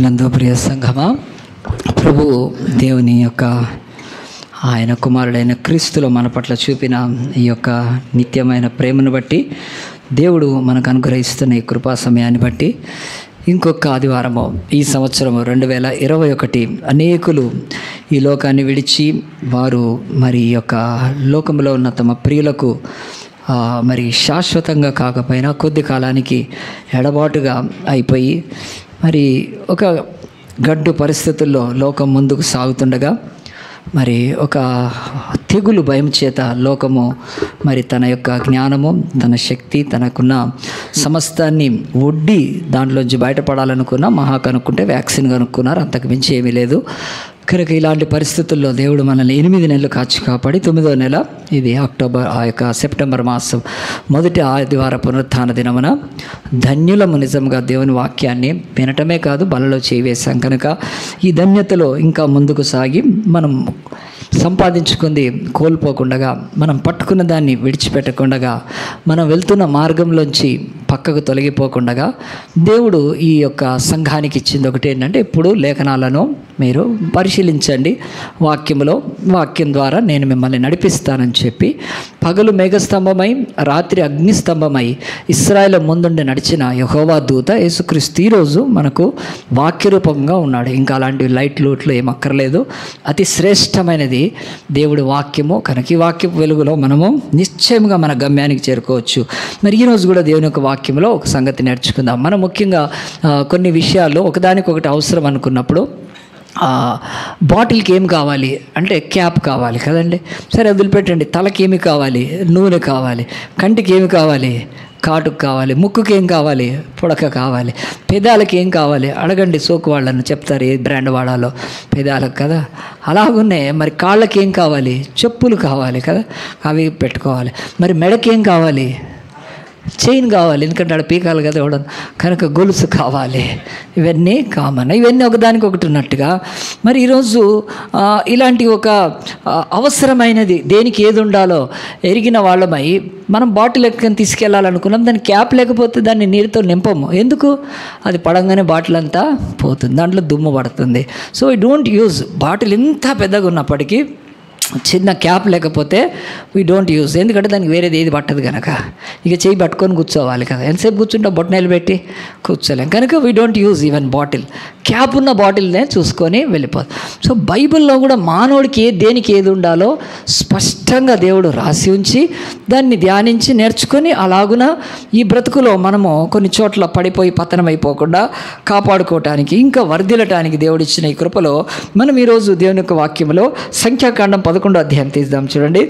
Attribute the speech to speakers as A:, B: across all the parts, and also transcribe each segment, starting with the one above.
A: నందు ప్రియ సంఘమా ప్రభు దేవుని యొక్క ఆయన కుమారుడైన క్రీస్తులో మన పట్ల చూపిన ఈ యొక్క నిత్యమైన ప్రేమను బట్టి దేవుడు మనకు అనుగ్రహిస్తున్న ఈ కృపా సమయాన్ని బట్టి ఇంకొక ఆదివారము ఈ సంవత్సరము రెండు వేల ఇరవై ఒకటి అనేకులు ఈ లోకాన్ని విడిచి వారు మరి ఈ యొక్క లోకంలో ఉన్న తమ ప్రియులకు ఆ, మరి శాశ్వతంగా కాకపోయినా కొద్ది కాలానికి ఎడబాటుగా అయిపోయి మరి ఒక గడ్డు పరిస్థితుల్లో లోకం ముందుకు సాగుతుండగా మరి ఒక తెగులు భయం చేత లోకము మరి తన యొక్క జ్ఞానము తన శక్తి తనకున్న సమస్తాన్ని ఒడ్డి దాంట్లోంచి బయటపడాలనుకున్న మహా కనుక్కుంటే వ్యాక్సిన్ కనుక్కున్నారు అంతకు మించి ఏమీ లేదు కనుక ఇలాంటి పరిస్థితుల్లో దేవుడు మనల్ని ఎనిమిది నెలలు కాచి కాపాడి తొమ్మిదో నెల ఇది అక్టోబర్ ఆ యొక్క సెప్టెంబర్ మాసం మొదటి ఆదివార పునరుత్థాన దినమున ధన్యులము నిజంగా దేవుని వాక్యాన్ని వినటమే కాదు బలలో చేవేశాం కనుక ఈ ధన్యతలో ఇంకా ముందుకు సాగి మనం సంపాదించుకుంది కోల్పోకుండా మనం పట్టుకున్న దాన్ని విడిచిపెట్టకుండా మనం వెళ్తున్న మార్గంలోంచి పక్కకు తొలగిపోకుండా దేవుడు ఈ యొక్క సంఘానికి ఇచ్చింది ఒకటి ఏంటంటే ఇప్పుడు లేఖనాలను మీరు పరిశీలించండి వాక్యములో వాక్యం ద్వారా నేను మిమ్మల్ని నడిపిస్తానని చెప్పి పగలు మేఘస్తంభమై రాత్రి అగ్నిస్తంభమై ఇస్రాయేల్ ముందుండి నడిచిన యహోవా దూత యేసుక్రీస్తు ఈరోజు మనకు వాక్యరూపంగా ఉన్నాడు ఇంకా అలాంటి లైట్ లూట్లు ఏం అక్కర్లేదు అతి శ్రేష్టమైనది దేవుడి వాక్యము కనుక ఈ వాక్య వెలుగులో మనము నిశ్చయంగా మన గమ్యానికి చేరుకోవచ్చు మరి ఈరోజు కూడా దేవుని యొక్క వాక్యంలో ఒక సంగతి నేర్చుకుందాం మనం ముఖ్యంగా ఆ, కొన్ని విషయాల్లో ఒకదానికొకటి అవసరం అనుకున్నప్పుడు ఆ, బాటిల్కి ఏం కావాలి అంటే క్యాప్ కావాలి కదండి సరే వదిలిపెట్టండి తలకి ఏమి కావాలి నూనె కావాలి కంటికి ఏమి కావాలి కాటుకు కావాలి ముక్కుకి ఏం కావాలి పుడక కావాలి పెదాలకి ఏం కావాలి అడగండి సోకు వాళ్ళని చెప్తారు ఏ బ్రాండ్ వాడాలో పెదాలకు కదా అలాగున్నే మరి కాళ్ళకి ఏం కావాలి చెప్పులు కావాలి కదా అవి పెట్టుకోవాలి మరి మెడకి ఏం కావాలి చైన్ కావాలి ఎందుకంటే ఆడ పీకాలి కదా ఇవ్వడం కనుక గొలుసు కావాలి ఇవన్నీ కామన్ ఇవన్నీ ఒకదానికి ఒకటి ఉన్నట్టుగా మరి ఈరోజు ఆ, ఇలాంటి ఒక ఆ, అవసరమైనది దేనికి ఏది ఉండాలో ఎరిగిన వాళ్ళమై మనం బాటిల్ ఎక్కని తీసుకెళ్ళాలనుకున్నాం దాని క్యాప్ లేకపోతే దాన్ని నీరుతో నింపము ఎందుకు అది పడంగానే బాటిల్ అంతా పోతుంది దాంట్లో దుమ్ము పడుతుంది so I don't use bottle ఎంత పెద్దగా ఉన్నప్పటికీ చిన్న క్యాప్ లేకపోతే వీ డోంట్ యూజ్ ఎందుకంటే దానికి వేరేది ఏది పట్టదు కనుక ఇక చేయి పట్టుకొని కూర్చోవాలి కదా ఎంతసేపు కూర్చుంటే బొట్టనైలు పెట్టి కూర్చోలేం కనుక we don't use even bottle cap ఉన్న బాటిల్నే చూసుకొని వెళ్ళిపోదు సో బైబిల్లో కూడా మానవుడికి ఏ దేనికి ఏది ఉండాలో స్పష్టంగా దేవుడు రాసి ఉంచి దాన్ని ధ్యానించి నేర్చుకొని అలాగున ఈ బ్రతుకులో మనము కొన్ని చోట్ల పడిపోయి పతనమైపోకుండా కాపాడుకోవటానికి ఇంకా వర్ధిల్లటానికి దేవుడు ఇచ్చిన ఈ కృపలో మనం ఈరోజు దేవుని యొక్క వాక్యంలో సంఖ్యాకాండం పదకొండో అధ్యాయం తీద్దాం చూడండి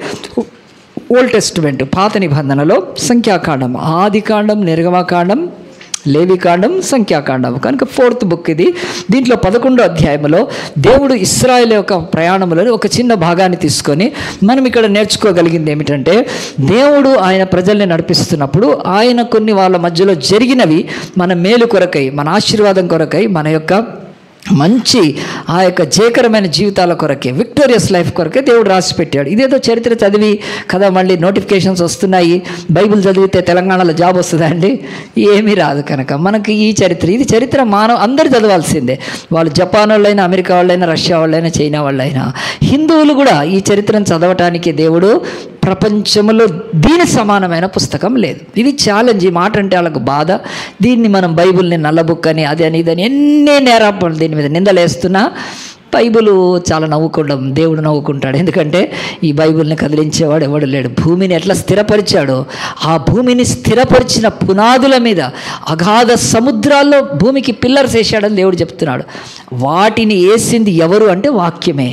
A: ఓల్డ్ టెస్టిమెంట్ పాత నిబంధనలో సంఖ్యాకాండం ఆదికాండం నిర్గమకాండం లేవికాండం సంఖ్యాకాండం కనుక ఫోర్త్ బుక్ ఇది దీంట్లో పదకొండో అధ్యాయంలో దేవుడు ఇస్రాయేల్ యొక్క ప్రయాణంలో ఒక చిన్న భాగాన్ని తీసుకొని మనం ఇక్కడ నేర్చుకోగలిగింది ఏమిటంటే దేవుడు ఆయన ప్రజల్ని నడిపిస్తున్నప్పుడు ఆయన కొన్ని వాళ్ళ మధ్యలో జరిగినవి మన మేలు కొరకై మన ఆశీర్వాదం కొరకై మన యొక్క మంచి ఆ యొక్క జయకరమైన జీవితాల కొరకే విక్టోరియస్ లైఫ్ కొరకే దేవుడు రాసి పెట్టాడు ఇదేదో చరిత్ర చదివి కదా మళ్ళీ నోటిఫికేషన్స్ వస్తున్నాయి బైబిల్ చదివితే తెలంగాణలో జాబ్ వస్తుందా అండి ఏమీ రాదు కనుక మనకి ఈ చరిత్ర ఇది చరిత్ర మానవ అందరు చదవాల్సిందే వాళ్ళు జపాన్ వాళ్ళైనా అమెరికా వాళ్ళైనా రష్యా వాళ్ళైనా చైనా వాళ్ళైనా హిందువులు కూడా ఈ చరిత్రను చదవటానికి దేవుడు ప్రపంచంలో దీని సమానమైన పుస్తకం లేదు ఇది ఛాలెంజ్ ఈ మాట అంటే వాళ్ళకు బాధ దీన్ని మనం బైబిల్ని నల్లబుక్ అని అది అని ఇదని ఎన్ని నేరాపలు దీని మీద నిందలేస్తున్నా బైబిల్ చాలా నవ్వుకోవడం దేవుడు నవ్వుకుంటాడు ఎందుకంటే ఈ బైబిల్ని కదిలించేవాడు ఎవడు లేడు భూమిని ఎట్లా స్థిరపరిచాడో ఆ భూమిని స్థిరపరిచిన పునాదుల మీద అగాధ సముద్రాల్లో భూమికి పిల్లర్స్ వేసాడని దేవుడు చెప్తున్నాడు వాటిని వేసింది ఎవరు అంటే వాక్యమే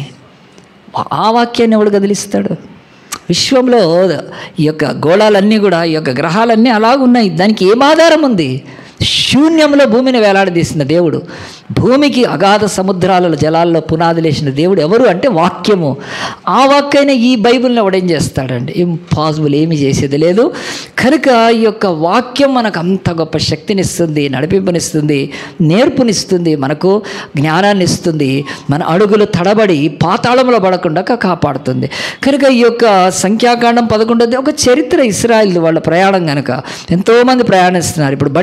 A: ఆ వాక్యాన్ని ఎవడు కదిలిస్తాడు విశ్వంలో ఈ యొక్క గోళాలన్నీ కూడా ఈ యొక్క గ్రహాలన్నీ అలాగున్నాయి దానికి ఏం ఆధారం ఉంది శూన్యంలో భూమిని వేలాడదీసిన దేవుడు భూమికి అగాధ సముద్రాల జలాల్లో పునాదులేసిన దేవుడు ఎవరు అంటే వాక్యము ఆ వాక్యైన ఈ బైబిల్ని ఎవడేం చేస్తాడండి ఇంపాసిబుల్ ఏమీ చేసేది లేదు కనుక ఈ యొక్క వాక్యం మనకు అంత గొప్ప శక్తినిస్తుంది నడిపింపునిస్తుంది నేర్పునిస్తుంది మనకు జ్ఞానాన్ని ఇస్తుంది మన అడుగులు తడబడి పాతాళంలో పడకుండా కా- కాపాడుతుంది కనుక ఈ యొక్క సంఖ్యాకాండం పదకొండోది ఒక చరిత్ర ఇస్రాయిల్ వాళ్ళ ప్రయాణం కనుక ఎంతోమంది ప్రయాణిస్తున్నారు ఇప్పుడు బండి సంజయ్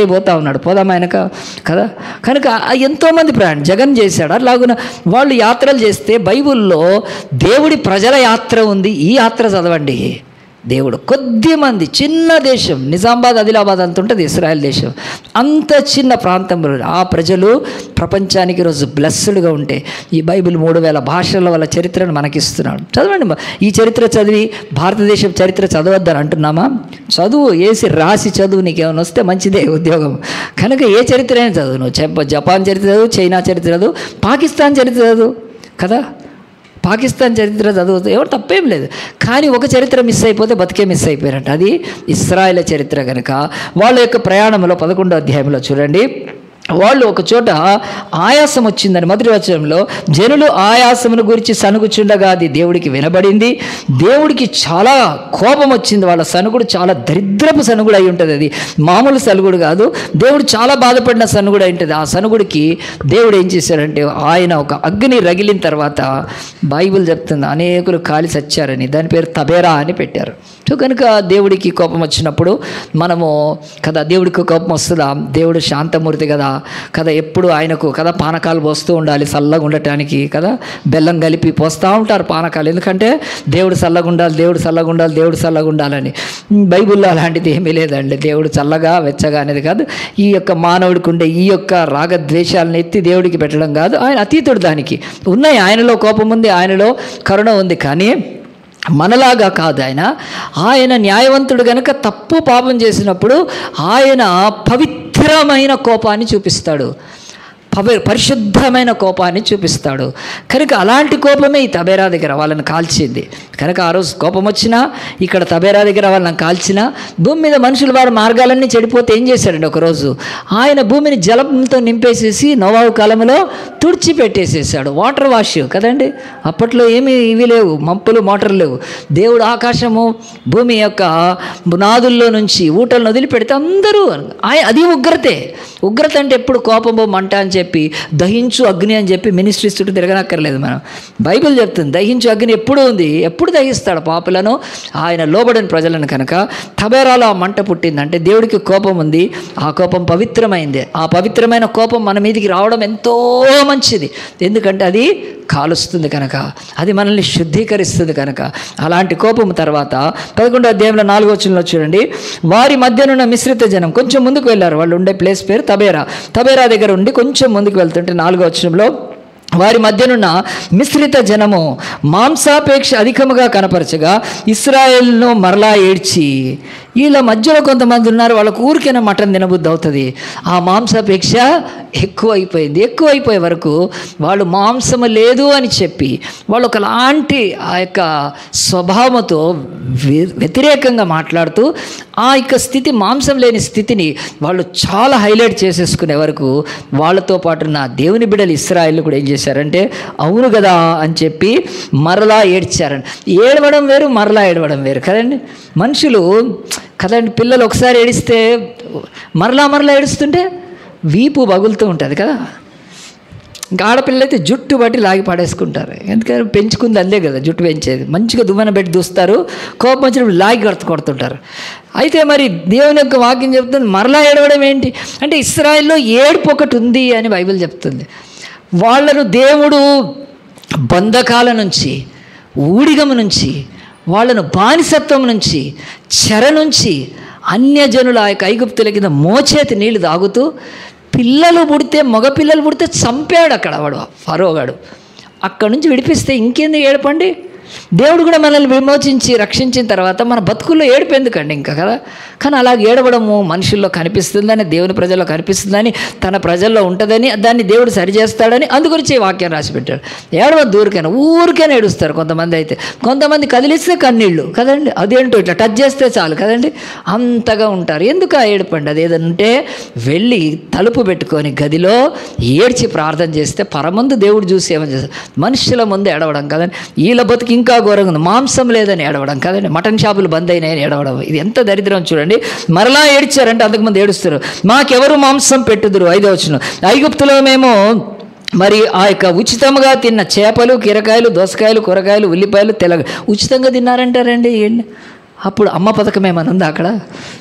A: పోతా ఉన్నాడు పోదాం ఆయనక కదా కనుక ఆ ఎంతోమంది ప్రయాణం జగన్ చేశాడు అలాగున వాళ్ళు యాత్రలు చేస్తే బైబిల్లో దేవుడి ప్రజల యాత్ర ఉంది ఈ యాత్ర చదవండి దేవుడు కొద్ది మంది చిన్న దేశం నిజామాబాద్ ఆదిలాబాద్ అంత ఉంటుంది ఇస్రాయల్ దేశం అంత చిన్న ప్రాంతంలో ఆ ప్రజలు ప్రపంచానికి ఈరోజు బ్లెస్డ్గా ఉంటే ఈ బైబిల్ మూడు వేల భాషల వాళ్ళ చరిత్రను మనకిస్తున్నాడు చదవండి మా- ఈ చరిత్ర చదివి భారతదేశం చరిత్ర చదవద్దని అంటున్నామా చదువు వేసి రాసి చదువు నీకేమైనా వస్తే మంచిదే ఉద్యోగం కనుక ఏ చరిత్ర అయినా చదువు నువ్వు చెప్ప జపాన్ చరిత్ర చదువు చైనా చరిత్ర చదువు పాకిస్తాన్ చరిత్ర చదువు కదా పాకిస్తాన్ చరిత్ర చదువుతూ ఎవరు తప్పేం లేదు కానీ ఒక చరిత్ర మిస్ అయిపోతే బతికే మిస్ అయిపోయారంట అది ఇస్రాయేల్ చరిత్ర కనుక వాళ్ళ యొక్క ప్రయాణంలో పదకొండో అధ్యాయంలో చూడండి వాళ్ళు ఒక చోట ఆయాసం వచ్చిందని మొదటి వచనంలో జనులు ఆయాసమును గురించి సనుగుచుండగా అది దేవుడికి వినబడింది దేవుడికి చాలా కోపం వచ్చింది వాళ్ళ సనుగుడు చాలా దరిద్రపు సనుగుడు అయి ఉంటుంది అది మామూలు సనుగుడు కాదు దేవుడు చాలా బాధపడిన సనుగుడు అయి ఉంటుంది ఆ సనుగుడికి దేవుడు ఏం చేశాడంటే ఆయన ఒక అగ్ని రగిలిన తర్వాత బైబిల్ చెప్తుంది అనేకులు కాలి చచ్చారని దాని పేరు తబేరా అని పెట్టారు సో కనుక దేవుడికి కోపం వచ్చినప్పుడు మనము కదా దేవుడికి కోపం వస్తుందా దేవుడు శాంతమూర్తి కదా కదా ఎప్పుడు ఆయనకు కదా పానకాలు పోస్తూ ఉండాలి చల్లగా ఉండటానికి కదా బెల్లం కలిపి పోస్తూ ఉంటారు పానకాలు ఎందుకంటే దేవుడు చల్లగా ఉండాలి దేవుడు చల్లగా ఉండాలి దేవుడు చల్లగా ఉండాలని బైబిల్లో అలాంటిది ఏమీ లేదండి దేవుడు చల్లగా వెచ్చగా అనేది కాదు ఈ యొక్క మానవుడికి ఉండే ఈ యొక్క రాగద్వేషాలను ఎత్తి దేవుడికి పెట్టడం కాదు ఆయన అతీతుడు దానికి ఉన్నాయి ఆయనలో కోపం ఉంది ఆయనలో కరుణ ఉంది కానీ మనలాగా కాదు ఆయన ఆయన న్యాయవంతుడు గనుక తప్పు పాపం చేసినప్పుడు ఆయన పవిత్రమైన కోపాన్ని చూపిస్తాడు పవి పరిశుద్ధమైన కోపాన్ని చూపిస్తాడు కనుక అలాంటి కోపమే ఈ తబేరా దగ్గర వాళ్ళని కాల్చింది కనుక ఆ రోజు కోపం వచ్చినా ఇక్కడ తబేరా దగ్గర వాళ్ళని కాల్చినా భూమి మీద మనుషులు వారి మార్గాలన్నీ చెడిపోతే ఏం చేశాడండి ఒకరోజు ఆయన భూమిని జలంతో నింపేసేసి నోవావు కాలంలో తుడిచిపెట్టేసేసాడు వాటర్ వాష్ కదండి అప్పట్లో ఏమీ ఇవి లేవు మంపులు మోటార్లు లేవు దేవుడు ఆకాశము భూమి యొక్క బునాదుల్లో నుంచి ఊటలను వదిలిపెడితే అందరూ ఆయ అది ఉగ్రతే ఉగ్రత అంటే ఎప్పుడు కోపము మంట అని చెప్పి దహించు అగ్ని అని చెప్పి మినిస్ట్రీస్ చుట్టూ తిరగనక్కర్లేదు మనం బైబిల్ చెప్తుంది దహించు అగ్ని ఎప్పుడు ఉంది ఎప్పుడు దహిస్తాడు పాపులను ఆయన లోబడిన ప్రజలను కనుక తబేరాలో ఆ మంట పుట్టిందంటే దేవుడికి కోపం ఉంది ఆ కోపం పవిత్రమైంది ఆ పవిత్రమైన కోపం మన మీదికి రావడం ఎంతో మంచిది ఎందుకంటే అది కాలుస్తుంది కనుక అది మనల్ని శుద్ధీకరిస్తుంది కనుక అలాంటి కోపం తర్వాత పదకొండో అధ్యాయంలో నాలుగో వచనంలో చూడండి వారి మధ్యనున్న మిశ్రిత జనం కొంచెం ముందుకు వెళ్ళారు వాళ్ళు ఉండే ప్లేస్ పేరు తబేరా తబేరా దగ్గర ఉండి కొంచెం ముందుకు వెళ్తుంటే నాలుగో వచనంలో వారి మధ్యనున్న మిశ్రిత జనము మాంసాపేక్ష అధికముగా కనపరచగా ఇస్రాయేల్ను మరలా ఏడ్చి వీళ్ళ మధ్యలో కొంతమంది ఉన్నారు వాళ్ళకు ఊరికైనా మటన్ తినబుద్ధి అవుతుంది ఆ మాంసాపేక్ష ఎక్కువ అయిపోయింది ఎక్కువ అయిపోయే వరకు వాళ్ళు మాంసము లేదు అని చెప్పి వాళ్ళు ఒకలాంటి ఆ యొక్క స్వభావంతో వ్య- వ్యతిరేకంగా మాట్లాడుతూ ఆ యొక్క స్థితి మాంసం లేని స్థితిని వాళ్ళు చాలా హైలైట్ చేసేసుకునే వరకు వాళ్ళతో పాటు నా దేవుని బిడ్డలు ఇస్రాయిల్ కూడా ఏం చేశారంటే అవును కదా అని చెప్పి మరలా ఏడ్చారండి ఏడవడం వేరు మరలా ఏడవడం వేరు కదండి మనుషులు కదండి పిల్లలు ఒకసారి ఏడిస్తే మరలా మరలా ఏడుస్తుంటే వీపు బగులుతూ ఉంటుంది కదా ఇంకా ఆడపిల్లలు అయితే జుట్టు బట్టి లాగి పడేసుకుంటారు ఎందుకంటే పెంచుకుంది అందే కదా జుట్టు పెంచేది మంచిగా దువ్వన పెట్టి దూస్తారు కోపం వచ్చినప్పుడు లాగి కొడుతూ కొడుతుంటారు అయితే మరి దేవుని యొక్క వాక్యం చెప్తుంది మరలా ఏడవడం ఏంటి అంటే ఇస్రాయిల్లో ఏడుపు ఒకటి ఉంది అని బైబిల్ చెప్తుంది వాళ్ళను దేవుడు బంధకాల నుంచి ఊడిగము నుంచి వాళ్ళను బానిసత్వం నుంచి చెర నుంచి అన్యజనుల ఆ యొక్క ఐగుప్తుల కింద మోచేతి నీళ్లు తాగుతూ పిల్లలు పుడితే మగ పిల్లలు పుడితే చంపాడు అక్కడ వాడు ఫరోగాడు అక్కడ నుంచి విడిపిస్తే ఇంకేంది ఏడపండి దేవుడు కూడా మనల్ని విమోచించి రక్షించిన తర్వాత మన బతుకుల్లో ఏడుపు ఎందుకండి ఇంకా కదా కానీ అలా ఏడవడము మనుషుల్లో కనిపిస్తుందని దేవుని ప్రజల్లో కనిపిస్తుందని తన ప్రజల్లో ఉంటుందని దాన్ని దేవుడు సరిచేస్తాడని అందుగురించి ఈ వాక్యం రాసి పెట్టాడు ఏడవద్దు ఊరికైనా ఊరికైనా ఏడుస్తారు కొంతమంది అయితే కొంతమంది కదిలిస్తే కన్నీళ్ళు కదండి అదేంటో ఇట్లా టచ్ చేస్తే చాలు కదండి అంతగా ఉంటారు ఎందుకు ఆ ఏడుపండి అది ఏదైనా ఉంటే వెళ్ళి తలుపు పెట్టుకొని గదిలో ఏడ్చి ప్రార్థన చేస్తే పరమందు దేవుడు చూసి ఏమని చేస్తారు మనుషుల ముందు ఏడవడం కదండి వీళ్ళ బతుకు ఇంకా ఘోరంగా ఉంది మాంసం లేదని ఏడవడం కదండి మటన్ షాపులు బంద్ అయినాయని ఏడవడం ఇది ఎంత దరిద్రం చూడండి మరలా ఏడ్చారంటే అంతకుముందు ఏడుస్తారు మాకెవరు మాంసం పెట్టుదురు ఐదో వచ్చిన ఐగుప్తులో మేము మరి ఆ యొక్క ఉచితంగా తిన్న చేపలు కీరకాయలు దోసకాయలు కూరగాయలు ఉల్లిపాయలు తెలగ ఉచితంగా తిన్నారంటారండి ఏంటి అప్పుడు అమ్మ పథకం ఏమైనా ఉందా అక్కడ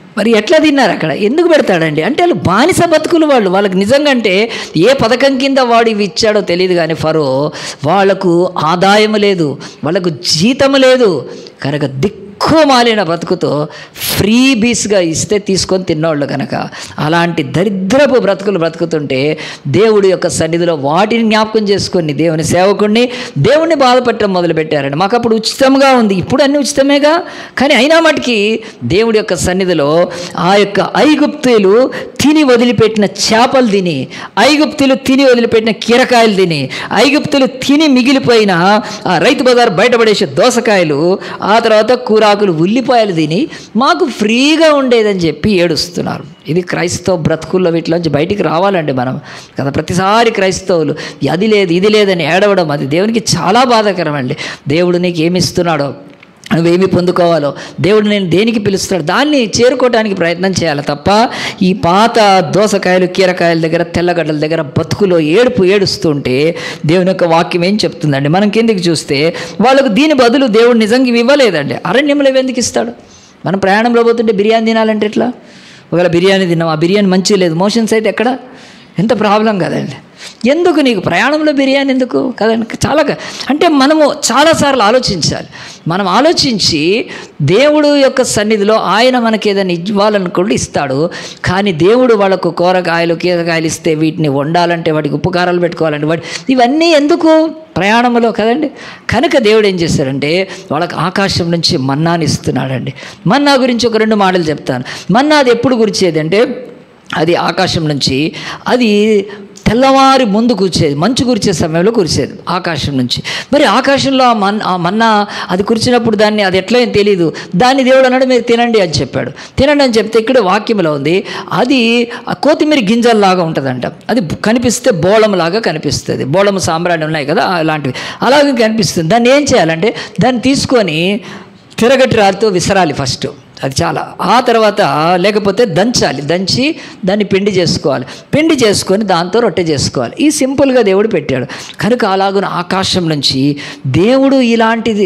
A: మరి ఎట్లా తిన్నారు అక్కడ ఎందుకు పెడతాడండి అంటే వాళ్ళు బానిస బతుకులు వాళ్ళు వాళ్ళకి నిజంగా అంటే ఏ పథకం కింద వాడు ఇవి ఇచ్చాడో తెలియదు కానీ ఫరో వాళ్ళకు ఆదాయం లేదు వాళ్ళకు జీతం లేదు కనుక దిక్కు మాలిన బ్రతుకుతో ఫ్రీ బీస్గా ఇస్తే తీసుకొని తిన్నోళ్ళు కనుక అలాంటి దరిద్రపు బ్రతుకులు బ్రతుకుతుంటే దేవుడి యొక్క సన్నిధిలో వాటిని జ్ఞాపకం చేసుకొని దేవుని సేవకుడిని దేవుణ్ణి బాధపెట్టడం మొదలుపెట్టారండి మాకు అప్పుడు ఉచితంగా ఉంది ఇప్పుడు అన్ని ఉచితమేగా కానీ అయినా మటుకి దేవుడి యొక్క సన్నిధిలో ఆ యొక్క ఐగుప్తులు తిని వదిలిపెట్టిన చేపలు తిని ఐగుప్తులు తిని వదిలిపెట్టిన కీరకాయలు తిని ఐగుప్తులు తిని మిగిలిపోయిన ఆ రైతు బజార్ బయటపడేసే దోసకాయలు ఆ తర్వాత కూరాకులు ఉల్లిపాయలు తిని మాకు ఫ్రీగా ఉండేదని చెప్పి ఏడుస్తున్నారు ఇది క్రైస్తవ బ్రతుకుల్లో వీటిలోంచి బయటికి రావాలండి మనం కదా ప్రతిసారి క్రైస్తవులు అది లేదు ఇది లేదని ఏడవడం అది దేవునికి చాలా బాధాకరం అండి దేవుడు నీకు ఏమి ఇస్తున్నాడో నువ్వేమి పొందుకోవాలో దేవుడు నేను దేనికి పిలుస్తున్నాడు దాన్ని చేరుకోవడానికి ప్రయత్నం చేయాలి తప్ప ఈ పాత దోసకాయలు కీరకాయల దగ్గర తెల్లగడ్డల దగ్గర బతుకులో ఏడుపు ఏడుస్తుంటే దేవుని యొక్క వాక్యం ఏం చెప్తుందండి మనం కిందికి చూస్తే వాళ్ళకు దీని బదులు దేవుడు నిజంగా ఇవి ఇవ్వలేదండి అరణ్యంలో ఇవి ఎందుకు ఇస్తాడు మనం ప్రయాణంలో పోతుంటే బిర్యానీ తినాలంటే ఎట్లా ఒకవేళ బిర్యానీ తిన్నాం ఆ బిర్యానీ మంచిగా లేదు మోషన్స్ అయితే ఎక్కడ ఎంత ప్రాబ్లం కదండి ఎందుకు నీకు ప్రయాణంలో బిర్యానీ ఎందుకు కదండి చాలా క- అంటే మనము చాలాసార్లు ఆలోచించాలి మనం ఆలోచించి దేవుడు యొక్క సన్నిధిలో ఆయన మనకి ఏదైనా ఇవ్వాలనుకుంటే ఇస్తాడు కానీ దేవుడు వాళ్ళకు కూరగాయలు కీరకాయలు ఇస్తే వీటిని వండాలంటే వాటికి ఉప్పు కారాలు పెట్టుకోవాలంటే వాటి ఇవన్నీ ఎందుకు ప్రయాణంలో కదండి కనుక దేవుడు ఏం చేశాడంటే వాళ్ళకి ఆకాశం నుంచి మన్నాని ఇస్తున్నాడండి మన్నా గురించి ఒక రెండు మాటలు చెప్తాను మన్నా అది ఎప్పుడు గురిచేది అంటే అది ఆకాశం నుంచి అది తెల్లవారి ముందు కూర్చేది మంచు కురిచే సమయంలో కురిసేది ఆకాశం నుంచి మరి ఆకాశంలో ఆ మన్ ఆ మన్నా అది కురిచినప్పుడు దాన్ని అది ఎట్లా ఏం తెలియదు దాన్ని దేవుడు అన్నాడు మీరు తినండి అని చెప్పాడు తినండి అని చెప్తే ఇక్కడ వాక్యంలో ఉంది అది ఆ కొత్తిమీర గింజల్లాగా ఉంటుందంట అది కనిపిస్తే బోళంలాగా కనిపిస్తుంది బోళం సాంబ్రాణి ఉన్నాయి కదా అలాంటివి అలాగే కనిపిస్తుంది దాన్ని ఏం చేయాలంటే దాన్ని తీసుకొని తిరగటి రారితో విసరాలి ఫస్ట్ అది చాలా ఆ తర్వాత లేకపోతే దంచాలి దంచి దాన్ని పిండి చేసుకోవాలి పిండి చేసుకొని దాంతో రొట్టె చేసుకోవాలి ఈ సింపుల్గా దేవుడు పెట్టాడు కనుక అలాగున ఆకాశం నుంచి దేవుడు ఇలాంటిది